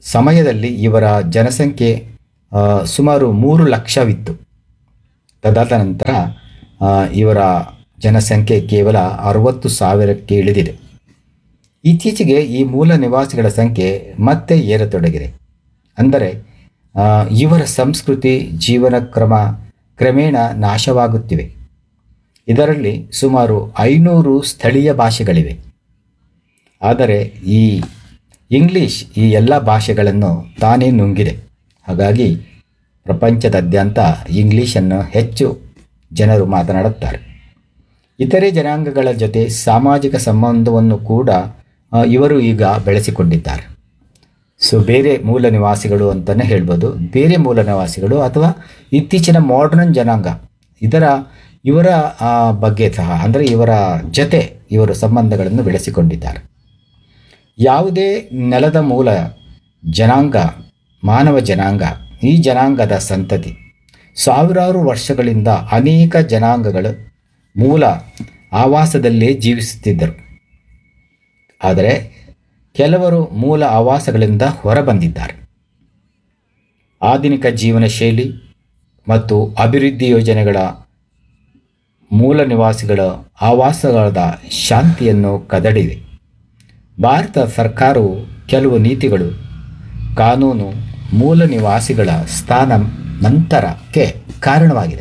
ಸಮಯದಲ್ಲಿ ಇವರ ಜನಸಂಖ್ಯೆ ಆ, ಸುಮಾರು ಮೂರು ಲಕ್ಷವಿತ್ತು ತದಾದ ನಂತರ ಆ, ಇವರ ಜನಸಂಖ್ಯೆ ಕೇವಲ ಅರವತ್ತು ಸಾವಿರಕ್ಕೆ ಇಳಿದಿದೆ ಇತ್ತೀಚೆಗೆ ಈ ಮೂಲ ನಿವಾಸಿಗಳ ಸಂಖ್ಯೆ ಮತ್ತೆ ಏರತೊಡಗಿದೆ ಅಂದರೆ ಆ, ಇವರ ಸಂಸ್ಕೃತಿ ಜೀವನ ಕ್ರಮ ಕ್ರಮೇಣ ನಾಶವಾಗುತ್ತಿವೆ ಇದರಲ್ಲಿ ಸುಮಾರು ಐನೂರು ಸ್ಥಳೀಯ ಭಾಷೆಗಳಿವೆ ಆದರೆ ಈ ಇಂಗ್ಲಿಷ್ ಈ ಎಲ್ಲ ಭಾಷೆಗಳನ್ನು ತಾನೇ ನುಂಗಿದೆ ಹಾಗಾಗಿ ಪ್ರಪಂಚದಾದ್ಯಂತ ಇಂಗ್ಲೀಷನ್ನು ಹೆಚ್ಚು ಜನರು ಮಾತನಾಡುತ್ತಾರೆ ಇತರೆ ಜನಾಂಗಗಳ ಜೊತೆ ಸಾಮಾಜಿಕ ಸಂಬಂಧವನ್ನು ಕೂಡ ಆ, ಇವರು ಈಗ ಬೆಳೆಸಿಕೊಂಡಿದ್ದಾರೆ ಸೊ ಬೇರೆ ಮೂಲ ನಿವಾಸಿಗಳು ಅಂತಲೇ ಹೇಳ್ಬೋದು ಬೇರೆ ಮೂಲ ನಿವಾಸಿಗಳು ಅಥವಾ ಇತ್ತೀಚಿನ ಮಾಡರ್ನ್ ಜನಾಂಗ ಇದರ ಇವರ ಆ, ಬಗ್ಗೆ ಸಹ ಅಂದರೆ ಇವರ ಜೊತೆ ಇವರು ಸಂಬಂಧಗಳನ್ನು ಬೆಳೆಸಿಕೊಂಡಿದ್ದಾರೆ ಯಾವುದೇ ನೆಲದ ಮೂಲ ಜನಾಂಗ ಮಾನವ ಜನಾಂಗ ಈ ಜನಾಂಗದ ಸಂತತಿ ಸಾವಿರಾರು ವರ್ಷಗಳಿಂದ ಅನೇಕ ಜನಾಂಗಗಳು ಮೂಲ ಆವಾಸದಲ್ಲೇ ಜೀವಿಸುತ್ತಿದ್ದರು ಆದರೆ ಕೆಲವರು ಮೂಲ ಆವಾಸಗಳಿಂದ ಹೊರಬಂದಿದ್ದಾರೆ ಆಧುನಿಕ ಜೀವನ ಶೈಲಿ ಮತ್ತು ಅಭಿವೃದ್ಧಿ ಯೋಜನೆಗಳ ಮೂಲ ನಿವಾಸಿಗಳ ಆವಾಸಗಳಾದ ಶಾಂತಿಯನ್ನು ಕದಡಿವೆ ಭಾರತ ಸರ್ಕಾರವು ಕೆಲವು ನೀತಿಗಳು ಕಾನೂನು ಮೂಲ ನಿವಾಸಿಗಳ ಸ್ಥಾನ ನಂತರಕ್ಕೆ ಕಾರಣವಾಗಿದೆ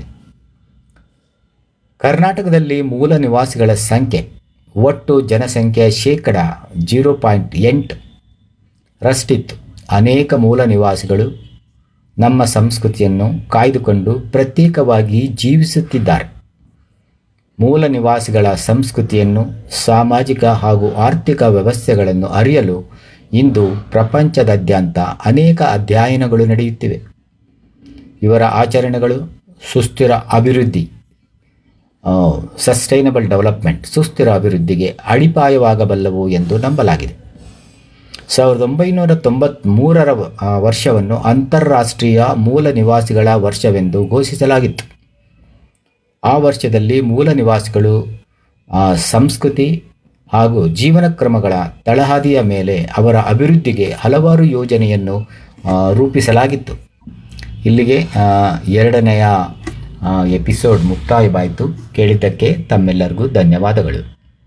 ಕರ್ನಾಟಕದಲ್ಲಿ ಮೂಲ ನಿವಾಸಿಗಳ ಸಂಖ್ಯೆ ಒಟ್ಟು ಜನಸಂಖ್ಯೆಯ ಶೇಕಡ ಜೀರೋ ಪಾಯಿಂಟ್ ಎಂಟು ರಷ್ಟಿತ್ತು ಅನೇಕ ಮೂಲ ನಿವಾಸಿಗಳು ನಮ್ಮ ಸಂಸ್ಕೃತಿಯನ್ನು ಕಾಯ್ದುಕೊಂಡು ಪ್ರತ್ಯೇಕವಾಗಿ ಜೀವಿಸುತ್ತಿದ್ದಾರೆ ಮೂಲ ನಿವಾಸಿಗಳ ಸಂಸ್ಕೃತಿಯನ್ನು ಸಾಮಾಜಿಕ ಹಾಗೂ ಆರ್ಥಿಕ ವ್ಯವಸ್ಥೆಗಳನ್ನು ಅರಿಯಲು ಇಂದು ಪ್ರಪಂಚದಾದ್ಯಂತ ಅನೇಕ ಅಧ್ಯಯನಗಳು ನಡೆಯುತ್ತಿವೆ ಇವರ ಆಚರಣೆಗಳು ಸುಸ್ಥಿರ ಅಭಿವೃದ್ಧಿ ಸಸ್ಟೈನಬಲ್ ಡೆವಲಪ್ಮೆಂಟ್ ಸುಸ್ಥಿರ ಅಭಿವೃದ್ಧಿಗೆ ಅಡಿಪಾಯವಾಗಬಲ್ಲವು ಎಂದು ನಂಬಲಾಗಿದೆ ಸಾವಿರದ ಒಂಬೈನೂರ ತೊಂಬತ್ತ್ಮೂರರ ಆ, ವರ್ಷವನ್ನು ಅಂತಾರಾಷ್ಟ್ರೀಯ ಮೂಲ ನಿವಾಸಿಗಳ ವರ್ಷವೆಂದು ಘೋಷಿಸಲಾಗಿತ್ತು ಆ ವರ್ಷದಲ್ಲಿ ಮೂಲ ನಿವಾಸಿಗಳು ಆ, ಸಂಸ್ಕೃತಿ ಹಾಗೂ ಜೀವನ ಕ್ರಮಗಳ ತಳಹದಿಯ ಮೇಲೆ ಅವರ ಅಭಿವೃದ್ಧಿಗೆ ಹಲವಾರು ಯೋಜನೆಯನ್ನು ಆ, ರೂಪಿಸಲಾಗಿತ್ತು ಇಲ್ಲಿಗೆ ಆ, ಎರಡನೆಯ ಆ, ಎಪಿಸೋಡ್ ಮುಕ್ತಾಯವಾಯಿತು ಕೇಳಿದ್ದಕ್ಕೆ ತಮ್ಮೆಲ್ಲರಿಗೂ ಧನ್ಯವಾದಗಳು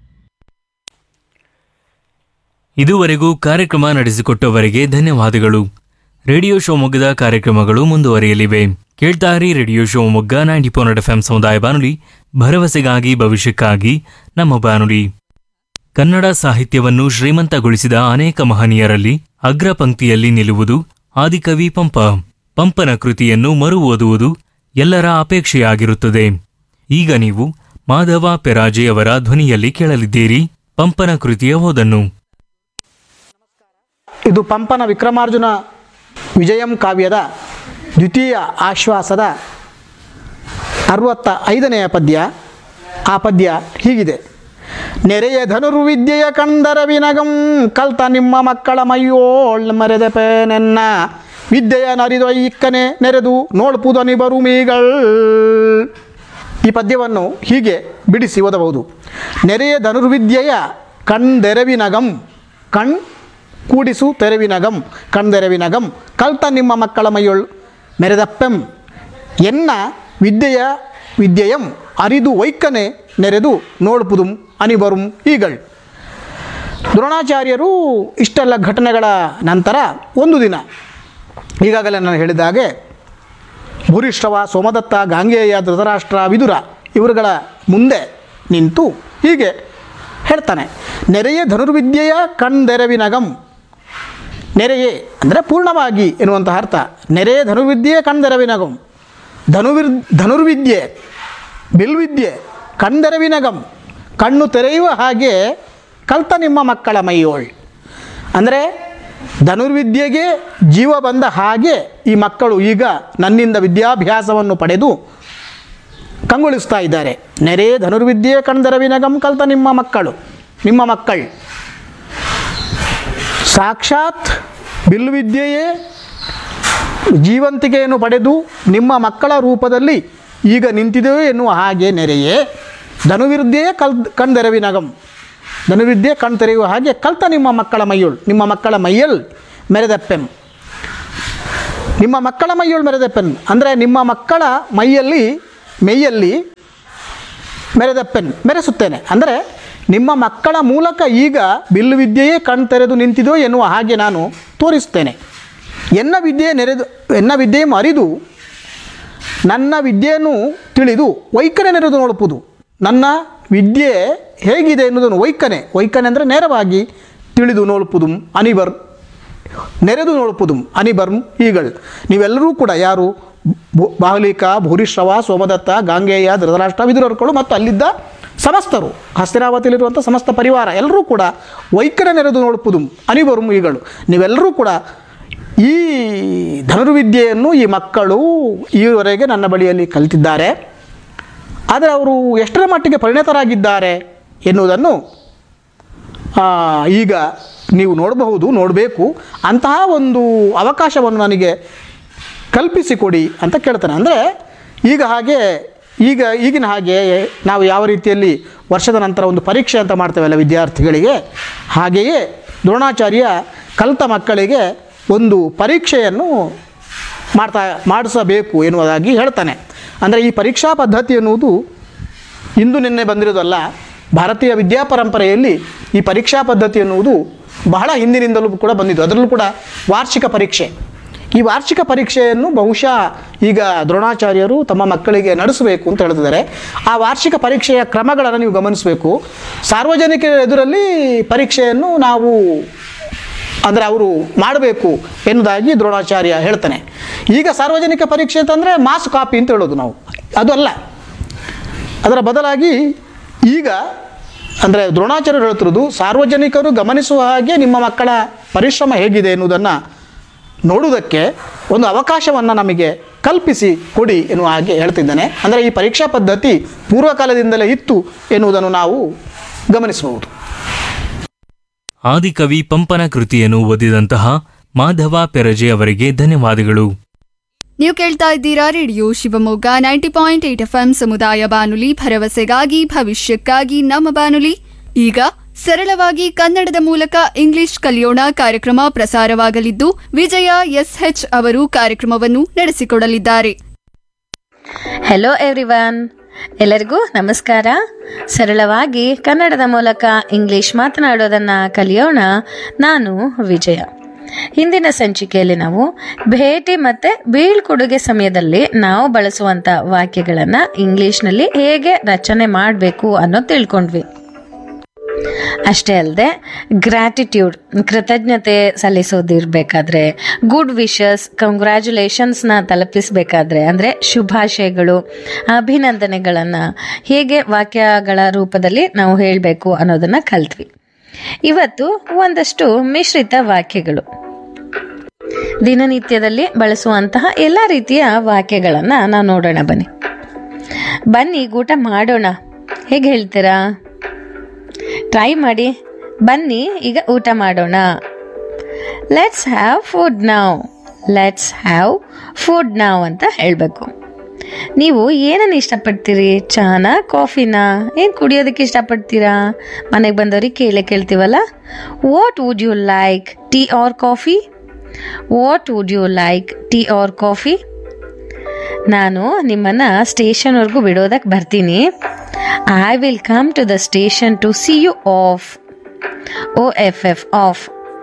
ಇದುವರೆಗೂ ಕಾರ್ಯಕ್ರಮ ನಡೆಸಿಕೊಟ್ಟವರಿಗೆ ಧನ್ಯವಾದಗಳು ರೇಡಿಯೋ ಶಿವಮೊಗ್ಗದ ಕಾರ್ಯಕ್ರಮಗಳು ಮುಂದುವರಿಯಲಿವೆ ಕೇಳ್ತಾರಿ radio Shivamogga ninety point F ಸಮುದಾಯ ಬಾನುಲಿ ಭರವಸೆಗಾಗಿ ಭವಿಷ್ಯಕ್ಕಾಗಿ ನಮ್ಮ ಬಾನುಲಿ ಕನ್ನಡ ಸಾಹಿತ್ಯವನ್ನು ಶ್ರೀಮಂತಗೊಳಿಸಿದ ಅನೇಕ ಮಹನೀಯರಲ್ಲಿ ಅಗ್ರ ಪಂಕ್ತಿಯಲ್ಲಿ ನಿಲ್ಲುವುದು ಆದಿಕವಿ ಪಂಪ ಪಂಪನ ಕೃತಿಯನ್ನು ಮರು ಓದುವುದು ಎಲ್ಲರ ಅಪೇಕ್ಷೆಯಾಗಿರುತ್ತದೆ ಈಗ ನೀವು ಮಾಧವ ಪೆರಾಜೆಯವರ ಧ್ವನಿಯಲ್ಲಿ ಕೇಳಲಿದ್ದೀರಿ ಪಂಪನ ಕೃತಿಯ ಓದನ್ನು ಇದು ಪಂಪನ ವಿಕ್ರಮಾರ್ಜುನ ವಿಜಯಂ ಕಾವ್ಯದ ದ್ವಿತೀಯ ಆಶ್ವಾಸದ ಅರವತ್ತ ಐದನೆಯ ಪದ್ಯ ಆ ಪದ್ಯ ಹೀಗಿದೆ ನೆರೆಯ ಧನುರ್ವಿದ್ಯೆಯ ಕಂದರ ವಿನಗಂ ಕಲ್ತ ನಿಮ್ಮ ಮಕ್ಕಳ ಮೈಯೋಳ್ ಮರೆದಪೆನೆನ್ನ ವಿದ್ಯೆಯ ನರಿದೊ ಇಕ್ಕನೆ ನೆರೆದು ನೋಡ್ಪುದನಿ ಬರು ಮೀಗಳ್ ಈ ಪದ್ಯವನ್ನು ಹೀಗೆ ಬಿಡಿಸಿ ಓದಬಹುದು ನೆರೆಯ ಧನುರ್ವಿದ್ಯೆಯ ಕಣ್ದೆರವಿನಗಂ ಕಣ್ ಕೂಡಿಸು ತೆರವಿನಗಂ ಕಣ್ದೆರವಿನಗಂ ಕಲ್ತ ನಿಮ್ಮ ಮಕ್ಕಳ ಮೈಯೊಳ್ ಮೆರೆದಪ್ಪೆಂ ಎನ್ನ ವಿದ್ಯೆಯ ವಿದ್ಯೆಯಂ ಅರಿದು ವೈಕ್ಕನೆ ನೆರೆದು ನೋಡ್ಪುದುಂ ಅನಿಬರುಂ ಈಗಳ್ ದ್ರೋಣಾಚಾರ್ಯರು ಇಷ್ಟೆಲ್ಲ ಘಟನೆಗಳ ನಂತರ ಒಂದು ದಿನ ಈಗಾಗಲೇ ನಾನು ಹೇಳಿದ ಹಾಗೆ ಭೂರಿಶ್ರವ ಸೋಮದತ್ತ ಗಾಂಗೇಯ ಧೃತರಾಷ್ಟ್ರ ವಿದುರ ಇವರುಗಳ ಮುಂದೆ ನಿಂತು ಹೀಗೆ ಹೇಳ್ತಾನೆ ನೆರೆಯ ಧನುರ್ವಿದ್ಯೆಯ ಕಣ್ದೆರವಿನಗಂ ನೆರೆಯೇ ಅಂದರೆ ಪೂರ್ಣವಾಗಿ ಎನ್ನುವಂತಹ ಅರ್ಥ ನೆರೆಯ ಧನುರ್ವಿದ್ಯೆಯ ಕಣ್ದೆರವಿನಗಂ ಧನುವಿರ್ ಧನುರ್ವಿದ್ಯೆ ಬಿಲ್ವಿದ್ಯೆ ಕಣ್ದೆರವಿನಗಂ ಕಣ್ಣು ತೆರೆಯುವ ಹಾಗೆ ಕಲ್ತ ನಿಮ್ಮ ಮಕ್ಕಳ ಮೈಯೋಳ್ ಅಂದರೆ ಧನುರ್ವಿದ್ಯೆಗೆ ಜೀವ ಬಂದ ಹಾಗೆ ಈ ಮಕ್ಕಳು ಈಗ ನನ್ನಿಂದ ವಿದ್ಯಾಭ್ಯಾಸವನ್ನು ಪಡೆದು ಕಂಗೊಳಿಸ್ತಾ ಇದ್ದಾರೆ ನೆರೆ ಧನುರ್ವಿದ್ಯೆ ಕಣ್ದೆರವಿನಗಂ ಕಲ್ತ ನಿಮ್ಮ ಮಕ್ಕಳು ನಿಮ್ಮ ಮಕ್ಕಳು ಸಾಕ್ಷಾತ್ ಬಿಲ್ವಿದ್ಯೆಯೇ ಜೀವಂತಿಕೆಯನ್ನು ಪಡೆದು ನಿಮ್ಮ ಮಕ್ಕಳ ರೂಪದಲ್ಲಿ ಈಗ ನಿಂತಿದೆಯೋ ಎನ್ನುವ ಹಾಗೆ ನೆರೆಯೇ ಧನುವಿದ್ಯೆಯೇ ಕಲ್ ಕಣ್ದೆರವಿನಗಂ ಧನುವಿದ್ಯೆ ಕಣ್ ತೆರೆಯುವ ಹಾಗೆ ಕಲ್ತ ನಿಮ್ಮ ಮಕ್ಕಳ ಮೈಯೊಳ್ ನಿಮ್ಮ ಮಕ್ಕಳ ಮೈಯಲ್ ಮೆರೆದಪ್ಪೆಂ ನಿಮ್ಮ ಮಕ್ಕಳ ಮೈಯೊಳು ಮೆರೆದ ಪೆನ್ ಅಂದರೆ ನಿಮ್ಮ ಮಕ್ಕಳ ಮೈಯಲ್ಲಿ ಮೈಯಲ್ಲಿ ಮೆರೆದ ಪೆನ್ ಮೆರೆಸುತ್ತೇನೆ ಅಂದರೆ ನಿಮ್ಮ ಮಕ್ಕಳ ಮೂಲಕ ಈಗ ಬಿಲ್ಲು ವಿದ್ಯೆಯೇ ಕಣ್ತೆರೆದು ನಿಂತಿದೋ ಎನ್ನುವ ಹಾಗೆ ನಾನು ತೋರಿಸ್ತೇನೆ ಎನ್ನ ವಿದ್ಯೆ ನೆರೆದು ಎನ್ನ ವಿದ್ಯೆಯನ್ನು ಅರಿದು ನನ್ನ ವಿದ್ಯೆಯನ್ನು ತಿಳಿದು ವೈಖನೆ ನೆರೆದು ನೋಡುವುದು ನನ್ನ ವಿದ್ಯೆ ಹೇಗಿದೆ ಎನ್ನುವುದನ್ನು ವೈಖನೆ ವೈಖನೆ ಅಂದರೆ ನೇರವಾಗಿ ತಿಳಿದು ನೋಡುವುದು ಅನಿಬರ್ ನೆರೆದು ನೋಡುವುದು ಅನಿಬರ್ಮ್ ಈಗಳು ನೀವೆಲ್ಲರೂ ಕೂಡ ಯಾರು ಭೂ- ಬಾಹ್ಲಿಕ ಭೂರಿಶ್ರವ ಸೋಮದತ್ತ ಗಾಂಗೇಯ ಧೃತರಾಷ್ಟ್ರ ವಿದುರರ್ಗಳು ಮತ್ತು ಅಲ್ಲಿದ್ದ ಸಮಸ್ತರು ಹಸ್ತಿನಾವತಿಯಲ್ಲಿರುವಂಥ ಸಮಸ್ತ ಪರಿವಾರ ಎಲ್ಲರೂ ಕೂಡ ವೈಖರ ನೆರೆದು ನೋಡುವುದು ಅನಿಬರ್ಮ್ ಈಗಳು ನೀವೆಲ್ಲರೂ ಕೂಡ ಈ ಧನುರ್ವಿದ್ಯೆಯನ್ನು ಈ ಮಕ್ಕಳು ಈವರೆಗೆ ನನ್ನ ಬಳಿಯಲ್ಲಿ ಕಲಿತಿದ್ದಾರೆ ಆದರೆ ಅವರು ಎಷ್ಟರ ಮಟ್ಟಿಗೆ ಪರಿಣತರಾಗಿದ್ದಾರೆ ಎನ್ನುವುದನ್ನು ಆ, ಈಗ ನೀವು ನೋಡಬಹುದು ನೋಡಬೇಕು ಅಂತಹ ಒಂದು ಅವಕಾಶವನ್ನು ನನಗೆ ಕಲ್ಪಿಸಿಕೊಡಿ ಅಂತ ಕೇಳ್ತಾನೆ ಅಂದರೆ ಈಗ ಹಾಗೆ ಈಗ ಈಗಿನ ಹಾಗೆ ನಾವು ಯಾವ ರೀತಿಯಲ್ಲಿ ವರ್ಷದ ನಂತರ ಒಂದು ಪರೀಕ್ಷೆ ಅಂತ ಮಾಡ್ತೇವಲ್ಲ ವಿದ್ಯಾರ್ಥಿಗಳಿಗೆ ಹಾಗೆಯೇ ದ್ರೋಣಾಚಾರ್ಯ ಕಲಿತ ಮಕ್ಕಳಿಗೆ ಒಂದು ಪರೀಕ್ಷೆಯನ್ನು ಮಾಡ್ತಾ ಮಾಡಿಸಬೇಕು ಎನ್ನುವುದಾಗಿ ಹೇಳ್ತಾನೆ ಅಂದರೆ ಈ ಪರೀಕ್ಷಾ ಪದ್ಧತಿ ಎನ್ನುವುದು ಇಂದು ನಿನ್ನೆ ಬಂದಿರೋದಲ್ಲ ಭಾರತೀಯ ವಿದ್ಯಾಪರಂಪರೆಯಲ್ಲಿ ಈ ಪರೀಕ್ಷಾ ಪದ್ಧತಿ ಎನ್ನುವುದು ಬಹಳ ಹಿಂದಿನಿಂದಲೂ ಕೂಡ ಬಂದಿದ್ದು ಅದರಲ್ಲೂ ಕೂಡ ವಾರ್ಷಿಕ ಪರೀಕ್ಷೆ ಈ ವಾರ್ಷಿಕ ಪರೀಕ್ಷೆಯನ್ನು ಬಹುಶಃ ಈಗ ದ್ರೋಣಾಚಾರ್ಯರು ತಮ್ಮ ಮಕ್ಕಳಿಗೆ ನಡೆಸಬೇಕು ಅಂತ ಹೇಳ್ತಿದ್ದಾರೆ ಆ ವಾರ್ಷಿಕ ಪರೀಕ್ಷೆಯ ಕ್ರಮಗಳನ್ನು ನೀವು ಗಮನಿಸಬೇಕು ಸಾರ್ವಜನಿಕರ ಎದುರಲ್ಲಿ ಪರೀಕ್ಷೆಯನ್ನು ನಾವು ಅಂದರೆ ಅವರು ಮಾಡಬೇಕು ಎನ್ನುವುದಾಗಿ ದ್ರೋಣಾಚಾರ್ಯ ಹೇಳ್ತಾನೆ ಈಗ ಸಾರ್ವಜನಿಕ ಪರೀಕ್ಷೆ ಅಂತಂದರೆ ಮಾಸ್ ಕಾಪಿ ಅಂತ ಹೇಳೋದು ನಾವು ಅದು ಅಲ್ಲ ಅದರ ಬದಲಾಗಿ ಈಗ ಅಂದರೆ ದ್ರೋಣಾಚಾರ್ಯರು ಹೇಳ್ತಿರೋದು ಸಾರ್ವಜನಿಕರು ಗಮನಿಸುವ ಹಾಗೆ ನಿಮ್ಮ ಮಕ್ಕಳ ಪರಿಶ್ರಮ ಹೇಗಿದೆ ಎನ್ನುವುದನ್ನು ನೋಡುವುದಕ್ಕೆ ಒಂದು ಅವಕಾಶವನ್ನು ನಮಗೆ ಕಲ್ಪಿಸಿ ಕೊಡಿ ಎನ್ನುವ ಹಾಗೆ ಹೇಳ್ತಿದ್ದಾನೆ ಅಂದರೆ ಈ ಪರೀಕ್ಷಾ ಪದ್ಧತಿ ಪೂರ್ವಕಾಲದಿಂದಲೇ ಇತ್ತು ಎನ್ನುವುದನ್ನು ನಾವು ಗಮನಿಸಬಹುದು ಆದಿಕವಿ ಪಂಪನ ಕೃತಿಯನ್ನು ಓದಿದಂತಹ ಮಾಧವ ಪೆರಜೆ ಅವರಿಗೆ ಧನ್ಯವಾದಗಳು ನೀವು ಕೇಳ್ತಾ ಇದ್ದೀರಾ radio Shivamogga ninety point eight F M ಸಮುದಾಯ ಬಾನುಲಿ ಭರವಸೆಗಾಗಿ ಭವಿಷ್ಯಕ್ಕಾಗಿ ನಮ್ಮ ಬಾನುಲಿ ಈಗ ಸರಳವಾಗಿ ಕನ್ನಡದ ಮೂಲಕ ಇಂಗ್ಲಿಷ್ ಕಲಿಯೋಣ ಕಾರ್ಯಕ್ರಮ ಪ್ರಸಾರವಾಗಲಿದ್ದು ವಿಜಯ ಎಸ್ಎಚ್ ಅವರು ಕಾರ್ಯಕ್ರಮವನ್ನು ನಡೆಸಿಕೊಡಲಿದ್ದಾರೆ ಹೆಲೋ ಎವ್ರಿವನ್ ಎಲ್ಲರಿಗೂ ನಮಸ್ಕಾರ ಸರಳವಾಗಿ ಕನ್ನಡದ ಮೂಲಕ ಇಂಗ್ಲಿಷ್ ಮಾತನಾಡೋದನ್ನ ಕಲಿಯೋಣ ನಾನು ವಿಜಯ ಹಿಂದಿನ ಸಂಚಿಕೆಯಲ್ಲಿ ನಾವು ಭೇಟಿ ಮತ್ತೆ ಬೀಳ್ಕೊಡುಗೆ ಸಮಯದಲ್ಲಿ ನಾವು ಬಳಸುವಂತ ವಾಕ್ಯಗಳನ್ನ ಇಂಗ್ಲಿಷ್ನಲ್ಲಿ ಹೇಗೆ ರಚನೆ ಮಾಡಬೇಕು ಅನ್ನೋದು ತಿಳ್ಕೊಂಡ್ವಿ ಅಷ್ಟೇ ಅಲ್ಲದೆ ಗ್ರ್ಯಾಟಿಟ್ಯೂಡ್ ಕೃತಜ್ಞತೆ ಸಲ್ಲಿಸೋದಿರ್ಬೇಕಾದ್ರೆ ಗುಡ್ ವಿಶಸ್ ಕಂಗ್ರ್ಯಾಚುಲೇಷನ್ಸ್ನ ತಲುಪಿಸಬೇಕಾದ್ರೆ ಅಂದರೆ ಶುಭಾಶಯಗಳು ಅಭಿನಂದನೆಗಳನ್ನು ಹೇಗೆ ವಾಕ್ಯಗಳ ರೂಪದಲ್ಲಿ ನಾವು ಹೇಳಬೇಕು ಅನ್ನೋದನ್ನು ಕಲ್ತ್ವಿ ಇವತ್ತು ಒಂದಷ್ಟು ಮಿಶ್ರಿತ ವಾಕ್ಯಗಳು ದಿನನಿತ್ಯದಲ್ಲಿ ಬಳಸುವಂತಹ ಎಲ್ಲ ರೀತಿಯ ವಾಕ್ಯಗಳನ್ನು ನಾವು ನೋಡೋಣ ಬನ್ನಿ ಬನ್ನಿ ಈಗ ಊಟ ಮಾಡೋಣ ಹೇಗೆ ಹೇಳ್ತೀರಾ ಟ್ರೈ ಮಾಡಿ ಬನ್ನಿ ಈಗ ಊಟ ಮಾಡೋಣ ಲೆಟ್ಸ್ ಹ್ಯಾವ್ ಫುಡ್ ನಾವ್ ಲೆಟ್ಸ್ ಹ್ಯಾವ್ ಫುಡ್ ನಾವ್ ಅಂತ ಹೇಳಬೇಕು ನೀವು ಏನನ್ನು ಇಷ್ಟಪಡ್ತೀರಿ ಚಾನ ಕಾಫಿನಾ ಏನು ಕುಡಿಯೋದಕ್ಕೆ ಇಷ್ಟಪಡ್ತೀರಾ ಮನೆಗೆ ಬಂದವ್ರಿಗೆ ಕೇಳೇ ಕೇಳ್ತೀವಲ್ಲ what would you like tea or coffee what would you like tea or coffee ನಾನು ನಿಮ್ಮನ್ನು ಸ್ಟೇಷನ್ವರೆಗೂ ಬಿಡೋದಕ್ಕೆ ಬರ್ತೀನಿ I will come to the station to see you off O F F off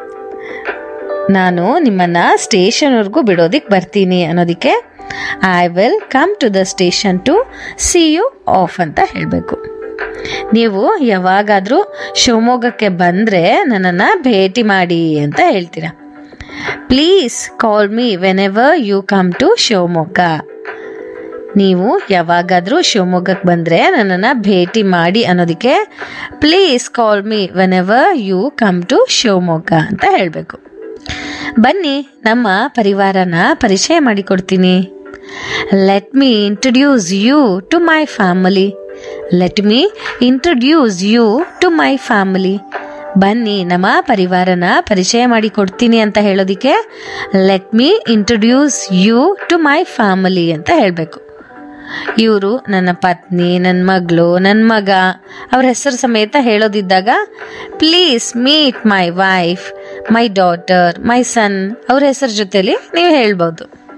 ನಾನು ನಿಮ್ಮನ್ನು ಸ್ಟೇಷನ್ವರೆಗೂ ಬಿಡೋದಕ್ಕೆ ಬರ್ತೀನಿ ಅನ್ನೋದಕ್ಕೆ I will come to the station to see you off ಅಂತ ಹೇಳಬೇಕು ನೀವು ಯಾವಾಗಾದರೂ ಶಿವಮೊಗ್ಗಕ್ಕೆ ಬಂದರೆ ನನ್ನನ್ನು ಭೇಟಿ ಮಾಡಿ ಅಂತ ಹೇಳ್ತೀರಾ please call me whenever you come to Shivamogga ನೀವು ಯಾವಾಗಾದರೂ ಶಿವಮೊಗ್ಗಕ್ಕೆ ಬಂದರೆ ನನ್ನನ್ನು ಭೇಟಿ ಮಾಡಿ ಅನ್ನೋದಕ್ಕೆ please call me whenever you come to Shivamogga ಅಂತ ಹೇಳಬೇಕು ಬನ್ನಿ ನಮ್ಮ ಪರಿವಾರನ ಪರಿಚಯ ಮಾಡಿಕೊಡ್ತೀನಿ let me introduce you to my family let me introduce you to my family ಬನ್ನಿ ನಮ್ಮ ಪರಿವಾರನ ಪರಿಚಯ ಮಾಡಿ ಕೊಡ್ತೀನಿ ಅಂತ ಹೇಳೋದಕ್ಕೆ let me introduce you to my family ಅಂತ ಹೇಳಬೇಕು ಇವರು ನನ್ನ ಪತ್ನಿ ನನ್ನ ಮಗಳು ನನ್ನ ಮಗ ಅವ್ರ ಹೆಸರು ಸಮೇತ ಹೇಳೋದಿದ್ದಾಗ please meet my wife my daughter my son ಅವ್ರ ಹೆಸರು ಜೊತೆಲಿ ನೀವು ಹೇಳ್ಬೋದು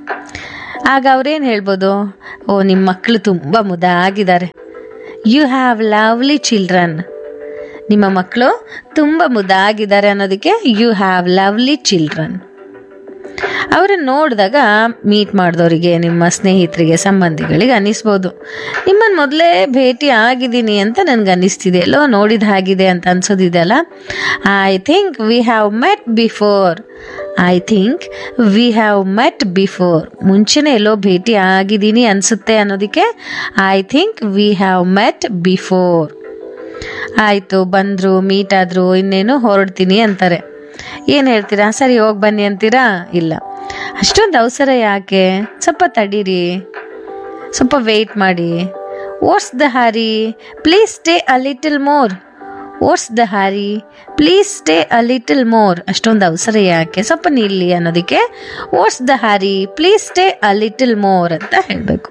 ಆಗ ಅವ್ರೇನು ಹೇಳ್ಬೋದು ಓ ನಿಮ್ಮ ಮಕ್ಕಳು ತುಂಬ ಮುದ್ದಾಗಿದ್ದಾರೆ ಯು ಹ್ಯಾವ್ ಲವ್ಲಿ ಚಿಲ್ಡ್ರನ್ ನಿಮ್ಮ ಮಕ್ಕಳು ತುಂಬ ಮುದ್ದಾಗಿದ್ದಾರೆ ಅನ್ನೋದಕ್ಕೆ ಯು ಹ್ಯಾವ್ ಲವ್ಲಿ ಚಿಲ್ಡ್ರನ್ ಅವರನ್ನು ನೋಡಿದಾಗ ಮೀಟ್ ಮಾಡಿದವರಿಗೆ ನಿಮ್ಮ ಸ್ನೇಹಿತರಿಗೆ ಸಂಬಂಧಿಗಳಿಗೆ ಅನ್ನಿಸ್ಬೋದು ನಿಮ್ಮನ್ನು ಮೊದಲೇ ಭೇಟಿ ಆಗಿದ್ದೀನಿ ಅಂತ ನನಗೆ ಅನ್ನಿಸ್ತಿದೆ ಎಲ್ಲೋ ನೋಡಿದ ಹಾಗಿದೆ ಅಂತ ಅನ್ಸೋದಿದೆಯಲ್ಲ I think we have met before I think we have met before ಮುಂಚೆನೇ ಎಲ್ಲೋ ಭೇಟಿ ಆಗಿದ್ದೀನಿ ಅನಿಸುತ್ತೆ ಅನ್ನೋದಕ್ಕೆ I think we have met before ಆಯಿತು ಬಂದರು ಮೀಟ್ ಆದರು ಇನ್ನೇನು ಹೊರಡ್ತೀನಿ ಅಂತಾರೆ ಏನು ಹೇಳ್ತೀರಾ ಸರಿ ಹೋಗಿ ಬನ್ನಿ ಅಂತೀರಾ ಇಲ್ಲ ಅಷ್ಟೊಂದು ಅವಸರ ಯಾಕೆ ಸ್ವಲ್ಪ ತಡೀರಿ ಸ್ವಲ್ಪ ವೆಯ್ಟ್ ಮಾಡಿ what's the hurry please stay a little more what's the hurry please stay a little more ಅಷ್ಟೊಂದು ಅವಸರ ಯಾಕೆ ಸ್ವಲ್ಪ ನಿಲ್ಲಿ ಅನ್ನೋದಕ್ಕೆ what's the hurry please stay a little more ಅಂತ ಹೇಳಬೇಕು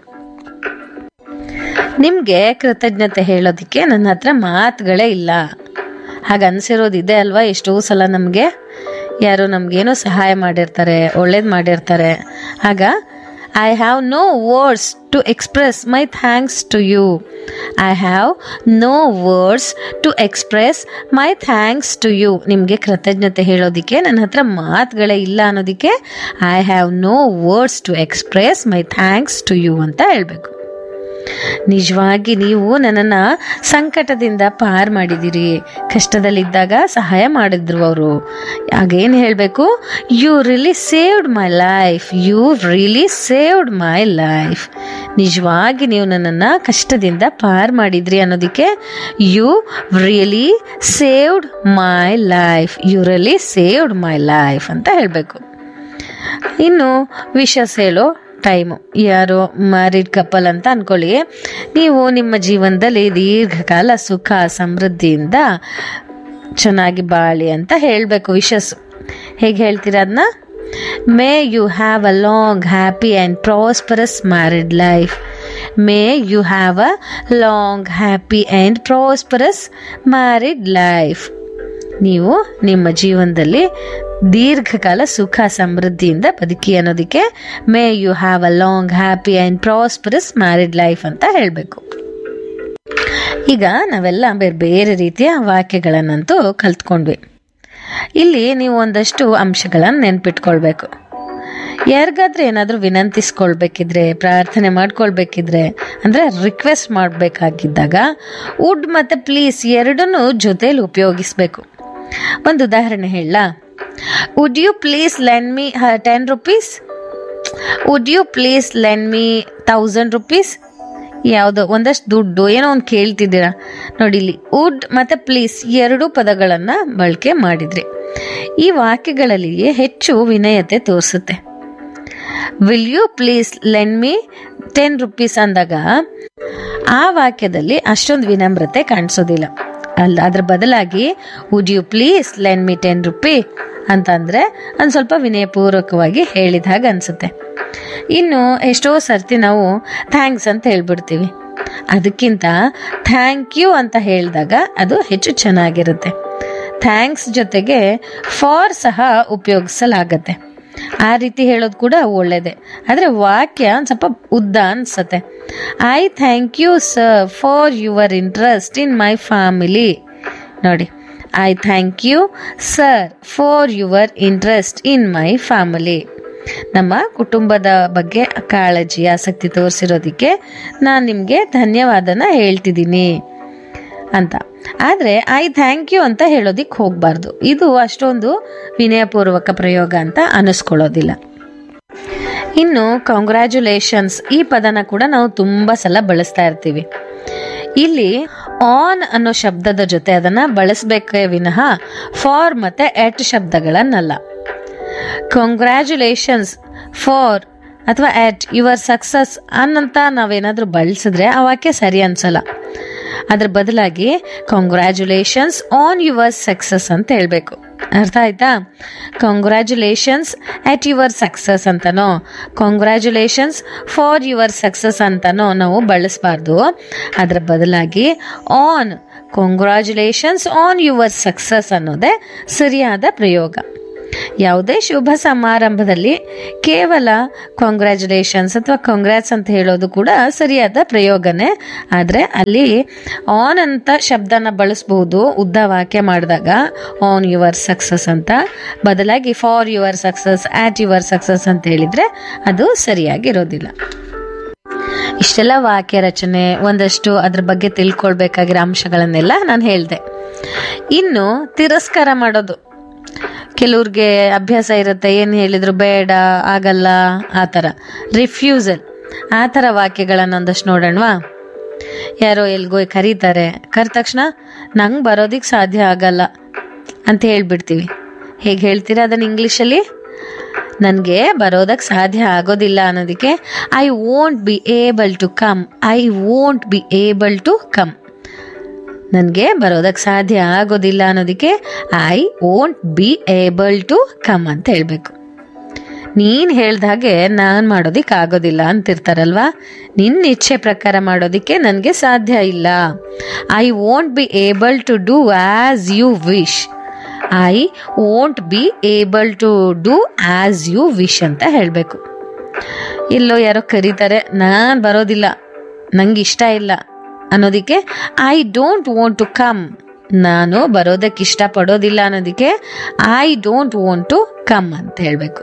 ನಿಮಗೆ ಕೃತಜ್ಞತೆ ಹೇಳೋದಕ್ಕೆ ನನ್ನ ಹತ್ರ ಮಾತುಗಳೇ ಇಲ್ಲ ಹಾಗೆ ಅನ್ಸಿರೋದಿದೆ ಅಲ್ವಾ ಎಷ್ಟೋ ಸಲ ನಮಗೆ ಯಾರೋ ನಮಗೇನೋ ಸಹಾಯ ಮಾಡಿರ್ತಾರೆ ಒಳ್ಳೇದು ಮಾಡಿರ್ತಾರೆ ಆಗ I have no words to express my thanks to you I have no words to express my thanks to you ನಿಮಗೆ ಕೃತಜ್ಞತೆ ಹೇಳೋದಕ್ಕೆ ನನ್ನ ಹತ್ರ ಮಾತುಗಳೇ ಇಲ್ಲ ಅನ್ನೋದಕ್ಕೆ I have no words to express my thanks to you ಅಂತ ಹೇಳಬೇಕು ನಿಜವಾಗಿ ನೀವು ನನ್ನನ್ನು ಸಂಕಟದಿಂದ ಪಾರ್ ಮಾಡಿದ್ದೀರಿ ಕಷ್ಟದಲ್ಲಿದ್ದಾಗ ಸಹಾಯ ಮಾಡಿದ್ರು ಅವರು ಆಗೇನು ಹೇಳಬೇಕು you really saved my life you really saved my life ನಿಜವಾಗಿ ನೀವು ನನ್ನನ್ನು ಕಷ್ಟದಿಂದ ಪಾರ್ ಮಾಡಿದ್ರಿ ಅನ್ನೋದಕ್ಕೆ you really saved my life you really saved my life ಅಂತ ಹೇಳಬೇಕು ಇನ್ನು ವಿಷಸ್ ಹೇಳೋ ಟೈಮು ಯಾರು ಮ್ಯಾರಿಡ್ ಕಪಲ್ ಅಂತ ಅನ್ಕೊಳ್ಳಿ ನೀವು ನಿಮ್ಮ ಜೀವನದಲ್ಲಿ ದೀರ್ಘಕಾಲ ಸುಖ ಸಮೃದ್ಧಿಯಿಂದ ಚೆನ್ನಾಗಿ ಬಾಳಿ ಅಂತ ಹೇಳಬೇಕು ವಿಶಸ್ ಹೇಗೆ ಹೇಳ್ತೀರಾ ಅದನ್ನ may you have a long happy and prosperous married life may you have a long happy and prosperous married life ನೀವು ನಿಮ್ಮ ಜೀವನದಲ್ಲಿ ದೀರ್ಘಕಾಲ ಸುಖ ಸಮೃದ್ಧಿಯಿಂದ ಬದುಕಿ ಅನ್ನೋದಕ್ಕೆ may you have a long happy and prosperous married life ಅಂತ ಹೇಳಬೇಕು ಈಗ ನಾವೆಲ್ಲ ಬೇರೆ ಬೇರೆ ರೀತಿಯ ವಾಕ್ಯಗಳನ್ನಂತೂ ಕಲ್ತ್ಕೊಂಡ್ವಿ ಇಲ್ಲಿ ನೀವು ಒಂದಷ್ಟು ಅಂಶಗಳನ್ನು ನೆನ್ಪಿಟ್ಕೊಳ್ಬೇಕು ಯಾರಿಗಾದ್ರೂ ಏನಾದರೂ ವಿನಂತಿಸ್ಕೊಳ್ಬೇಕಿದ್ರೆ ಪ್ರಾರ್ಥನೆ ಮಾಡ್ಕೊಳ್ಬೇಕಿದ್ರೆ ಅಂದರೆ ರಿಕ್ವೆಸ್ಟ್ ಮಾಡಬೇಕಾಗಿದ್ದಾಗ ವುಡ್ ಮತ್ತು ಪ್ಲೀಸ್ ಎರಡನ್ನೂ ಜೊತೇಲಿ ಉಪಯೋಗಿಸ್ಬೇಕು ಒಂದು ಉದಾಹರಣೆ ಹೇಳಲಾ would you please lend me ten rupees would you please lend me thousand rupees ಯಾವುದೋ ಒಂದಷ್ಟು ದುಡ್ಡು ಏನೋ ಒಂದು ಕೇಳ್ತಿದ್ದೀರಾ ನೋಡಿ ಇಲ್ಲಿ ವುಡ್ ಮತ್ತು ಪ್ಲೀಸ್ ಎರಡೂ ಪದಗಳನ್ನು ಬಳಕೆ ಮಾಡಿದ್ರಿ ಈ ವಾಕ್ಯಗಳಲ್ಲಿ ಹೆಚ್ಚು ವಿನಯತೆ ತೋರಿಸುತ್ತೆ will you please lend me ten rupees ಅಂದಾಗ ಆ ವಾಕ್ಯದಲ್ಲಿ ಅಷ್ಟೊಂದು ವಿನಮ್ರತೆ ಕಾಣಿಸೋದಿಲ್ಲ ಅಲ್ಲ ಅದ್ರ ಬದಲಾಗಿ would you please lend me ten rupee ಅಂತಂದರೆ ಒಂದು ಸ್ವಲ್ಪ ವಿನಯಪೂರ್ವಕವಾಗಿ ಹೇಳಿದ ಹಾಗೆ ಅನಿಸುತ್ತೆ ಇನ್ನು ಎಷ್ಟೋ ಸರ್ತಿ ನಾವು ಥ್ಯಾಂಕ್ಸ್ ಅಂತ ಹೇಳ್ಬಿಡ್ತೀವಿ ಅದಕ್ಕಿಂತ ಥ್ಯಾಂಕ್ ಯು ಅಂತ ಹೇಳಿದಾಗ ಅದು ಹೆಚ್ಚು ಚೆನ್ನಾಗಿರುತ್ತೆ ಥ್ಯಾಂಕ್ಸ್ ಜೊತೆಗೆ ಫಾರ್ ಸಹ ಉಪಯೋಗಿಸಲಾಗತ್ತೆ ಆ ರೀತಿ ಹೇಳೋದು ಕೂಡ ಒಳ್ಳೆಯದೇ ಆದರೆ ವಾಕ್ಯ ಒಂದು ಸ್ವಲ್ಪ ಉದ್ದ ಅನ್ಸತ್ತೆ I thank you sir for your interest in my family ನೋಡಿ I thank you sir for your interest in my family ನಮ್ಮ ಕುಟುಂಬದ ಬಗ್ಗೆ ಕಾಳಜಿ ಆಸಕ್ತಿ ತೋರಿಸಿರೋದಕ್ಕೆ ನಾನು ನಿಮಗೆ ಧನ್ಯವಾದನ ಹೇಳ್ತಿದ್ದೀನಿ ಅಂತ ಆದರೆ ಐ ಥ್ಯಾಂಕ್ ಯು ಅಂತ ಹೇಳೋದಿಕ್ಕೆ ಹೋಗಬಾರ್ದು ಇದು ಅಷ್ಟೊಂದು ವಿನಯಪೂರ್ವಕ ಪ್ರಯೋಗ ಅಂತ ಅನ್ನಿಸ್ಕೊಳ್ಳೋದಿಲ್ಲ ಇನ್ನು ಕಾಂಗ್ರ್ಯಾಚುಲೇಷನ್ಸ್ ಈ ಪದನ ಕೂಡ ನಾವು ತುಂಬ ಸಲ ಬಳಸ್ತಾ ಇರ್ತೀವಿ ಇಲ್ಲಿ ಆನ್ ಅನ್ನೋ ಶಬ್ದದ ಜೊತೆ ಅದನ್ನು ಬಳಸಬೇಕೇ ವಿನಃ ಫಾರ್ ಮತ್ತು ಎಟ್ ಶಬ್ದಗಳನ್ನಲ್ಲ ಕಾಂಗ್ರ್ಯಾಚುಲೇಷನ್ಸ್ ಫಾರ್ ಅಥವಾ ಎಟ್ ಯುವರ್ ಸಕ್ಸಸ್ ಅನ್ನಂತ ನಾವೇನಾದರೂ ಬಳಸಿದ್ರೆ ಆ ವಾಕ್ಯ ಸರಿ ಅನ್ಸಲ್ಲ ಅದ್ರ ಬದಲಾಗಿ ಕಾಂಗ್ರ್ಯಾಚುಲೇಷನ್ಸ್ ಆನ್ ಯುವರ್ ಸಕ್ಸಸ್ ಅಂತ ಹೇಳಬೇಕು ಅರ್ಥ ಆಯ್ತಾ ಕಾಂಗ್ರ್ಯಾಚುಲೇಷನ್ಸ್ ಆಟ್ ಯುವರ್ ಸಕ್ಸಸ್ ಅಂತನೋ ಕಾಂಗ್ರ್ಯಾಚುಲೇಷನ್ಸ್ ಫಾರ್ ಯುವರ್ ಸಕ್ಸಸ್ ಅಂತನೋ ನಾವು ಬಳಸಬಾರ್ದು ಅದರ ಬದಲಾಗಿ on congratulations on your success ಅನ್ನೋದೇ ಸರಿಯಾದ ಪ್ರಯೋಗ ಯಾವುದೇ ಶುಭ ಸಮಾರಂಭದಲ್ಲಿ ಕೇವಲ ಕಾಂಗ್ರ್ಯಾಚುಲೇಷನ್ಸ್ ಅಥವಾ ಕಾಂಗ್ರ್ಯಾಟ್ಸ್ ಅಂತ ಹೇಳೋದು ಕೂಡ ಸರಿಯಾದ ಪ್ರಯೋಗನೇ ಆದರೆ ಅಲ್ಲಿ ಆನ್ ಅಂತ ಶಬ್ದನ ಬಳಸಬಹುದು ಉದ್ದ ವಾಕ್ಯ ಮಾಡಿದಾಗ ಆನ್ ಯುವರ್ ಸಕ್ಸಸ್ ಅಂತ ಬದಲಾಗಿ for your success at your success ಅಂತ ಹೇಳಿದ್ರೆ ಅದು ಸರಿಯಾಗಿರೋದಿಲ್ಲ ಇಷ್ಟೆಲ್ಲ ವಾಕ್ಯ ರಚನೆ ಒಂದಷ್ಟು ಅದ್ರ ಬಗ್ಗೆ ತಿಳ್ಕೊಳ್ಬೇಕಾಗಿರೋ ಅಂಶಗಳನ್ನೆಲ್ಲ ನಾನು ಹೇಳಿದೆ ಇನ್ನು ತಿರಸ್ಕಾರ ಮಾಡೋದು ಕೆಲವ್ರಿಗೆ ಅಭ್ಯಾಸ ಇರುತ್ತೆ ಏನು ಹೇಳಿದ್ರು ಬೇಡ ಆಗಲ್ಲ ಆ ಥರ ರಿಫ್ಯೂಸಲ್ ಆ ಥರ ವಾಕ್ಯಗಳನ್ನು ಒಂದಷ್ಟು ನೋಡೋಣವಾ ಯಾರೋ ಎಲ್ಗೋ ಕರೀತಾರೆ ಕರೆದ ತಕ್ಷಣ ನಂಗೆ ಬರೋದಿಕ್ಕೆ ಸಾಧ್ಯ ಆಗಲ್ಲ ಅಂತ ಹೇಳ್ಬಿಡ್ತೀವಿ ಹೇಗೆ ಹೇಳ್ತೀರಾ ಅದನ್ನು ಇಂಗ್ಲೀಷಲ್ಲಿ ನನಗೆ ಬರೋದಕ್ಕೆ ಸಾಧ್ಯ ಆಗೋದಿಲ್ಲ ಅನ್ನೋದಕ್ಕೆ I won't be able to come I won't be able to come ನನಗೆ ಬರೋದಕ್ಕೆ ಸಾಧ್ಯ ಆಗೋದಿಲ್ಲ ಅನ್ನೋದಕ್ಕೆ I won't be able to come ಅಂತ ಹೇಳಬೇಕು ನೀನು ಹೇಳ್ದಾಗೆ ನಾನು ಮಾಡೋದಿಕ್ಕೆ ಆಗೋದಿಲ್ಲ ಅಂತಿರ್ತಾರಲ್ವಾ ನಿನ್ನ ಇಚ್ಛೆ ಪ್ರಕಾರ ಮಾಡೋದಕ್ಕೆ ನನಗೆ ಸಾಧ್ಯ ಇಲ್ಲ I won't be able to do as you wish I won't be able to do as you wish ಅಂತ ಹೇಳಬೇಕು ಎಲ್ಲೋ ಯಾರೋ ಕರೀತಾರೆ ನಾನು ಬರೋದಿಲ್ಲ ನಂಗೆ ಇಷ್ಟ ಇಲ್ಲ ಅನ್ನೋದಕ್ಕೆ I don't want to come ನಾನು ಬರೋದಕ್ಕೆ ಇಷ್ಟಪಡೋದಿಲ್ಲ ಅನ್ನೋದಕ್ಕೆ I don't want to come ಅಂತ ಹೇಳಬೇಕು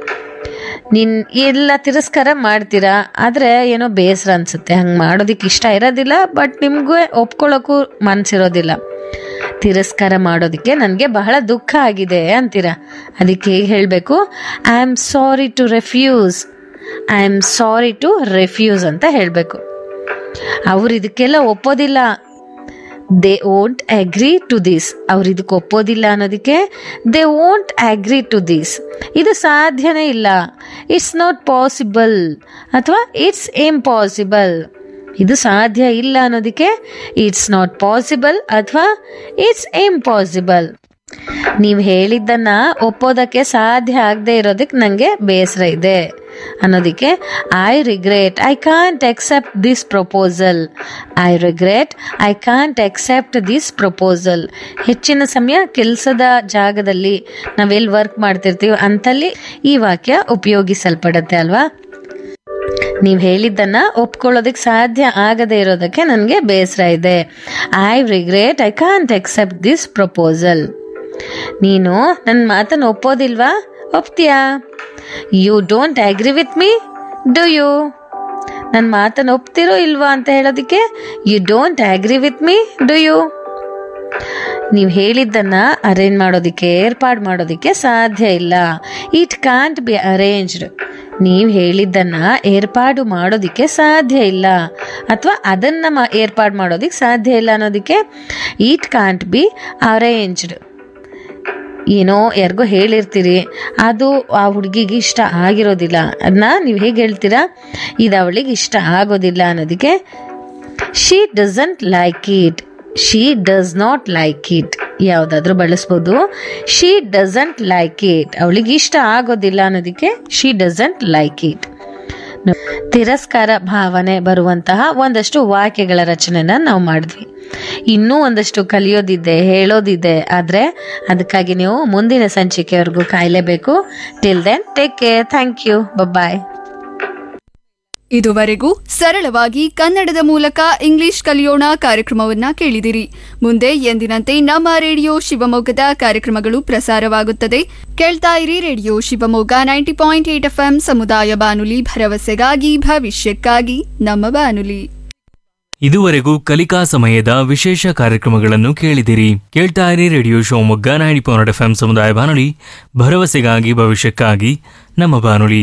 ನಿನ್ ಎಲ್ಲ ತಿರಸ್ಕಾರ ಮಾಡ್ತೀರಾ ಆದರೆ ಏನೋ ಬೇಸರ ಅನ್ಸುತ್ತೆ ಹಂಗೆ ಮಾಡೋದಕ್ಕೆ ಇಷ್ಟ ಇರೋದಿಲ್ಲ ಬಟ್ ನಿಮಗೂ ಒಪ್ಕೊಳ್ಳೋಕ್ಕೂ ಮನಸ್ಸಿರೋದಿಲ್ಲ ತಿರಸ್ಕಾರ ಮಾಡೋದಕ್ಕೆ ನನಗೆ ಬಹಳ ದುಃಖ ಆಗಿದೆ ಅಂತೀರ ಅದಕ್ಕೆ ಹೇಗೆ ಹೇಳಬೇಕು I am sorry to refuse I am sorry to refuse ಅಂತ ಹೇಳಬೇಕು ಅವ್ರು ಇದಕ್ಕೆಲ್ಲ ಒಪ್ಪೋದಿಲ್ಲ they won't agree to this ಅವ್ರು ಇದಕ್ಕೆ ಒಪ್ಪೋದಿಲ್ಲ ಅನ್ನೋದಕ್ಕೆ they won't agree to this ಇದು ಸಾಧ್ಯನೇ ಇಲ್ಲ ಇಟ್ಸ್ ನಾಟ್ ಪಾಸಿಬಲ್ ಅಥವಾ ಇಟ್ಸ್ ಇಂಪಾಸಿಬಲ್ ಇದು ಸಾಧ್ಯ ಇಲ್ಲ ಅನ್ನೋದಕ್ಕೆ ಇಟ್ಸ್ ನಾಟ್ ಪಾಸಿಬಲ್ ಅಥವಾ ಇಟ್ಸ್ ಇಂಪಾಸಿಬಲ್ ನೀವು ಹೇಳಿದ್ದನ್ನ ಒಪ್ಪೋದಕ್ಕೆ ಸಾಧ್ಯ ಆಗದೆ ಇರೋದಕ್ಕೆ ನನಗೆ ಬೇಸರ ಇದೆ ಅನ್ನೋದಕ್ಕೆ I regret I can't accept this proposal I regret I can't accept this proposal ಹೆಚ್ಚಿನ ಸಮಯ ಕೆಲಸದ ಜಾಗದಲ್ಲಿ ನಾವೆಲ್ಲಿ ವರ್ಕ್ ಮಾಡ್ತಿರ್ತೀವಿ ಅಂತಲ್ಲಿ ಈ ವಾಕ್ಯ ಉಪಯೋಗಿಸಲ್ಪಡುತ್ತೆ ಅಲ್ವಾ ನೀವು ಹೇಳಿದ್ದನ್ನ ಒಪ್ಕೊಳ್ಳೋದಕ್ಕೆ ಸಾಧ್ಯ ಆಗದೆ ಇರೋದಕ್ಕೆ ನನಗೆ ಬೇಸರ ಇದೆ I regret I can't accept this proposal ನೀನು ನನ್ನ ಮಾತನ್ನು ಒಪ್ಪೋದಿಲ್ವಾ ಒಪ್ತೀಯಾ you don't agree with me do you ನನ್ನ ಮಾತನ್ನು ಒಪ್ತಿರೋ ಇಲ್ವಾ ಅಂತ ಹೇಳೋದಕ್ಕೆ you don't agree with me do you ನೀವು ಹೇಳಿದ್ದನ್ನ ಅರೇಂಜ್ ಮಾಡೋದಕ್ಕೆ ಏರ್ಪಾಡು ಮಾಡೋದಕ್ಕೆ ಸಾಧ್ಯ ಇಲ್ಲ ಇಟ್ ಕಾಂಟ್ ಬಿ ಅರೇಂಜ್ಡ್ ನೀವು ಹೇಳಿದ್ದನ್ನ ಏರ್ಪಾಡು ಮಾಡೋದಕ್ಕೆ ಸಾಧ್ಯ ಇಲ್ಲ ಅಥವಾ ಅದನ್ನ ಮಾ ಏರ್ಪಾಡು ಮಾಡೋದಕ್ಕೆ ಸಾಧ್ಯ ಇಲ್ಲ ಅನ್ನೋದಕ್ಕೆ ಇಟ್ ಕಾಂಟ್ ಬಿ ಅರೇಂಜ್ಡ್ ಏನೋ ಯಾರಿಗೋ ಹೇಳಿರ್ತೀರಿ ಅದು ಆ ಹುಡುಗಿಗೆ ಇಷ್ಟ ಆಗಿರೋದಿಲ್ಲ ಅದನ್ನ ನೀವು ಹೇಗೆ ಹೇಳ್ತೀರಾ ಇದು ಅವಳಿಗೆ ಇಷ್ಟ ಆಗೋದಿಲ್ಲ ಅನ್ನೋದಕ್ಕೆ she doesn't like it she does not like it ಯಾವುದಾದ್ರೂ ಬಳಸ್ಬೋದು ಶಿ ಡಸಂಟ್ ಲೈಕ್ ಇಟ್ ಅವಳಿಗೆ ಇಷ್ಟ ಆಗೋದಿಲ್ಲ ಅನ್ನೋದಕ್ಕೆ ಶಿ ಡಸಂಟ್ ಲೈಕ್ ಇಟ್ ತಿರಸ್ಕಾರ ಭಾವನೆ ಬರುವಂತಹ ಒಂದಷ್ಟು ವಾಕ್ಯಗಳ ರಚನೆನ ನಾವು ಮಾಡಿದ್ವಿ ಇನ್ನೂ ಒಂದಷ್ಟು ಕಲಿಯೋದಿದೆ ಹೇಳೋದಿದೆ ಆದರೆ ಅದಕ್ಕಾಗಿ ನೀವು ಮುಂದಿನ ಸಂಚಿಕೆವರೆಗೂ ಕಾಯಲೇಬೇಕು till then take care thank you bye ಇದುವರೆಗೂ ಸರಳವಾಗಿ ಕನ್ನಡದ ಮೂಲಕ ಇಂಗ್ಲಿಷ್ ಕಲಿಯೋಣ ಕಾರ್ಯಕ್ರಮವನ್ನ ಕೇಳಿದಿರಿ ಮುಂದೆ ಎಂದಿನಂತೆ ನಮ್ಮ ರೇಡಿಯೋ ಶಿವಮೊಗ್ಗದ ಕಾರ್ಯಕ್ರಮಗಳು ಪ್ರಸಾರವಾಗುತ್ತದೆ ಕೇಳ್ತಾ ಇರಿ radio Shivamogga ninety point eight FM ಸಮುದಾಯ ಬಾನುಲಿ ಭರವಸೆಗಾಗಿ ಭವಿಷ್ಯಕ್ಕಾಗಿ ನಮ್ಮ ಬಾನುಲಿ ಇದುವರೆಗೂ ಕಲಿಕಾ ಸಮಯದ ವಿಶೇಷ ಕಾರ್ಯಕ್ರಮಗಳನ್ನು ಕೇಳಿದಿರಿ ಕೇಳ್ತಾ ಇರಿ radio Shivamogga ninety point F ಸಮುದಾಯ ಬಾನುಲಿ ಭರವಸೆಗಾಗಿ ಭವಿಷ್ಯಕ್ಕಾಗಿ ನಮ್ಮ ಬಾನುಲಿ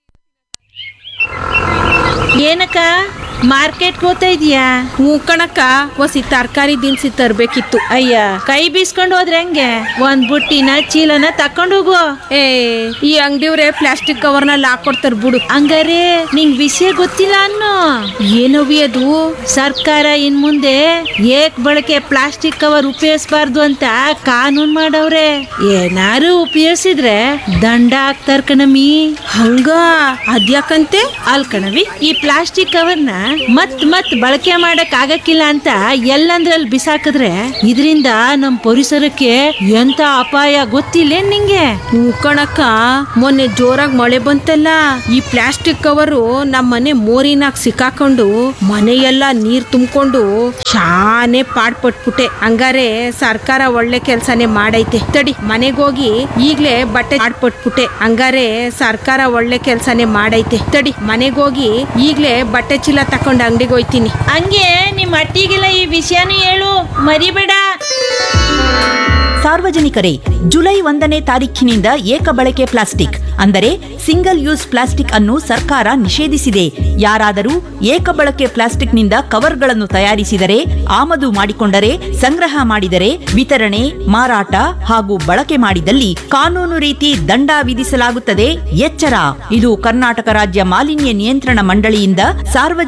ಏನಕ್ಕ ಮಾರ್ಕೆಟ್ ಹೋಗ್ತಾ ಇದೀಯಾ ಹ್ಞೂ ಕಣಕ್ಕ ಒಸಿ ತರಕಾರಿ ದಿನಸಿ ತರ್ಬೇಕಿತ್ತು ಅಯ್ಯ ಕೈ ಬೀಸ್ಕೊಂಡು ಹೋದ್ರೆ ಹೆಂಗೆ ಒಂದ್ ಬುಟ್ಟಿನ ಚೀಲನ ತಕೊಂಡು ಹೋಗು ಏ ಈ ಅಂಗಡಿಯವ್ರೆ ಪ್ಲಾಸ್ಟಿಕ್ ಕವರ್ನಲ್ಲಿ ಹಾಕೊಡ್ತಾರ ಬಿಡು ಹಂಗಾರೆ ನಿಂಗ್ ವಿಷಯ ಗೊತ್ತಿಲ್ಲ ಅನ್ನೋ ಏನವಿ ಅದು ಸರ್ಕಾರ ಇನ್ ಮುಂದೆ ಏಕ್ ಬಳಕೆ ಪ್ಲಾಸ್ಟಿಕ್ ಕವರ್ ಉಪಯೋಗಿಸಬಾರ್ದು ಅಂತ ಕಾನೂನ್ ಮಾಡವ್ರೆ ಏನಾರು ಉಪಯೋಗಿಸಿದ್ರೆ ದಂಡ ಹಾಕ್ತಾರ ಕಣಮಿ ಹಂಗ ಅದ್ಯಾಕಂತೆ ಅಲ್ ಕಣವಿ ಈ ಪ್ಲಾಸ್ಟಿಕ್ ಕವರ್ನ ಮತ್ ಮತ್ ಬಳಕೆ ಮಾಡಕ್ ಆಗಕ್ಕಿಲ್ಲ ಅಂತ ಎಲ್ಲಂದ್ರಲ್ಲಿ ಬಿಸಾಕಿದ್ರೆ ಇದರಿಂದ ನಮ್ ಪರಿಸರಕ್ಕೆ ಎಂತ ಅಪಾಯ ಗೊತ್ತಿಲ್ಲ ನಿಂಗೆ ಕಣಕ್ಕ ಮೊನ್ನೆ ಜೋರಾಗಿ ಮಳೆ ಬಂತಲ್ಲ ಈ ಪ್ಲಾಸ್ಟಿಕ್ ಕವರು ನಮ್ಮ ಮನೆ ಮೋರಿನಾಗ ಸಿಕ್ಕಾಕೊಂಡು ಮನೆಯೆಲ್ಲ ನೀರ್ ತುಂಬಿಕೊಂಡು ಶಾನೆ ಪಾಡ್ಪಟ್ಬಿಟ್ಟೆ ಹಂಗಾರೆ ಸರ್ಕಾರ ಒಳ್ಳೆ ಕೆಲ್ಸನೇ ಮಾಡೈತೆ ತಡಿ ಮನೆಗೋಗಿ ಈಗ್ಲೇ ಬಟ್ಟೆ ಆಡ್ಪಟ್ಬಿಟ್ಟೆ ಹಂಗಾರೆ ಸರ್ಕಾರ ಒಳ್ಳೆ ಕೆಲ್ಸನೇ ಮಾಡೈತೆ ತಡಿ ಮನೆಗೋಗಿ ಈಗ್ಲೇ ಬಟ್ಟೆ ಚೀಲ ತಕೊಂಡು ಅಂಗಡಿಗೆ ಹೋಯ್ತೀನಿ ಹಂಗೆ ನಿಮ್ ಅಟ್ಟಿಗೆಲ್ಲ ಈ ವಿಷಯನೂ ಹೇಳು ಮರಿಬೇಡ ಸಾರ್ವಜನಿಕರೇ ಜುಲೈ ಒಂದನೇ ತಾರೀಖಿನಿಂದ ಏಕ ಬಳಕೆ ಪ್ಲಾಸ್ಟಿಕ್ ಅಂದರೆ ಸಿಂಗಲ್ ಯೂಸ್ ಪ್ಲಾಸ್ಟಿಕ್ ಅನ್ನು ಸರ್ಕಾರ ನಿಷೇಧಿಸಿದೆ ಯಾರಾದರೂ ಏಕ ಬಳಕೆ ಪ್ಲಾಸ್ಟಿಕ್ನಿಂದ ಕವರ್ಗಳನ್ನು ತಯಾರಿಸಿದರೆ ಆಮದು ಮಾಡಿಕೊಂಡರೆ ಸಂಗ್ರಹ ಮಾಡಿದರೆ ವಿತರಣೆ ಮಾರಾಟ ಹಾಗೂ ಬಳಕೆ ಮಾಡಿದಲ್ಲಿ ಕಾನೂನು ರೀತಿ ದಂಡ ವಿಧಿಸಲಾಗುತ್ತದೆ ಎಚ್ಚರ ಇದು ಕರ್ನಾಟಕ ರಾಜ್ಯ ಮಾಲಿನ್ಯ ನಿಯಂತ್ರಣ ಮಂಡಳಿಯಿಂದ ಸಾರ್ವಜನಿಕ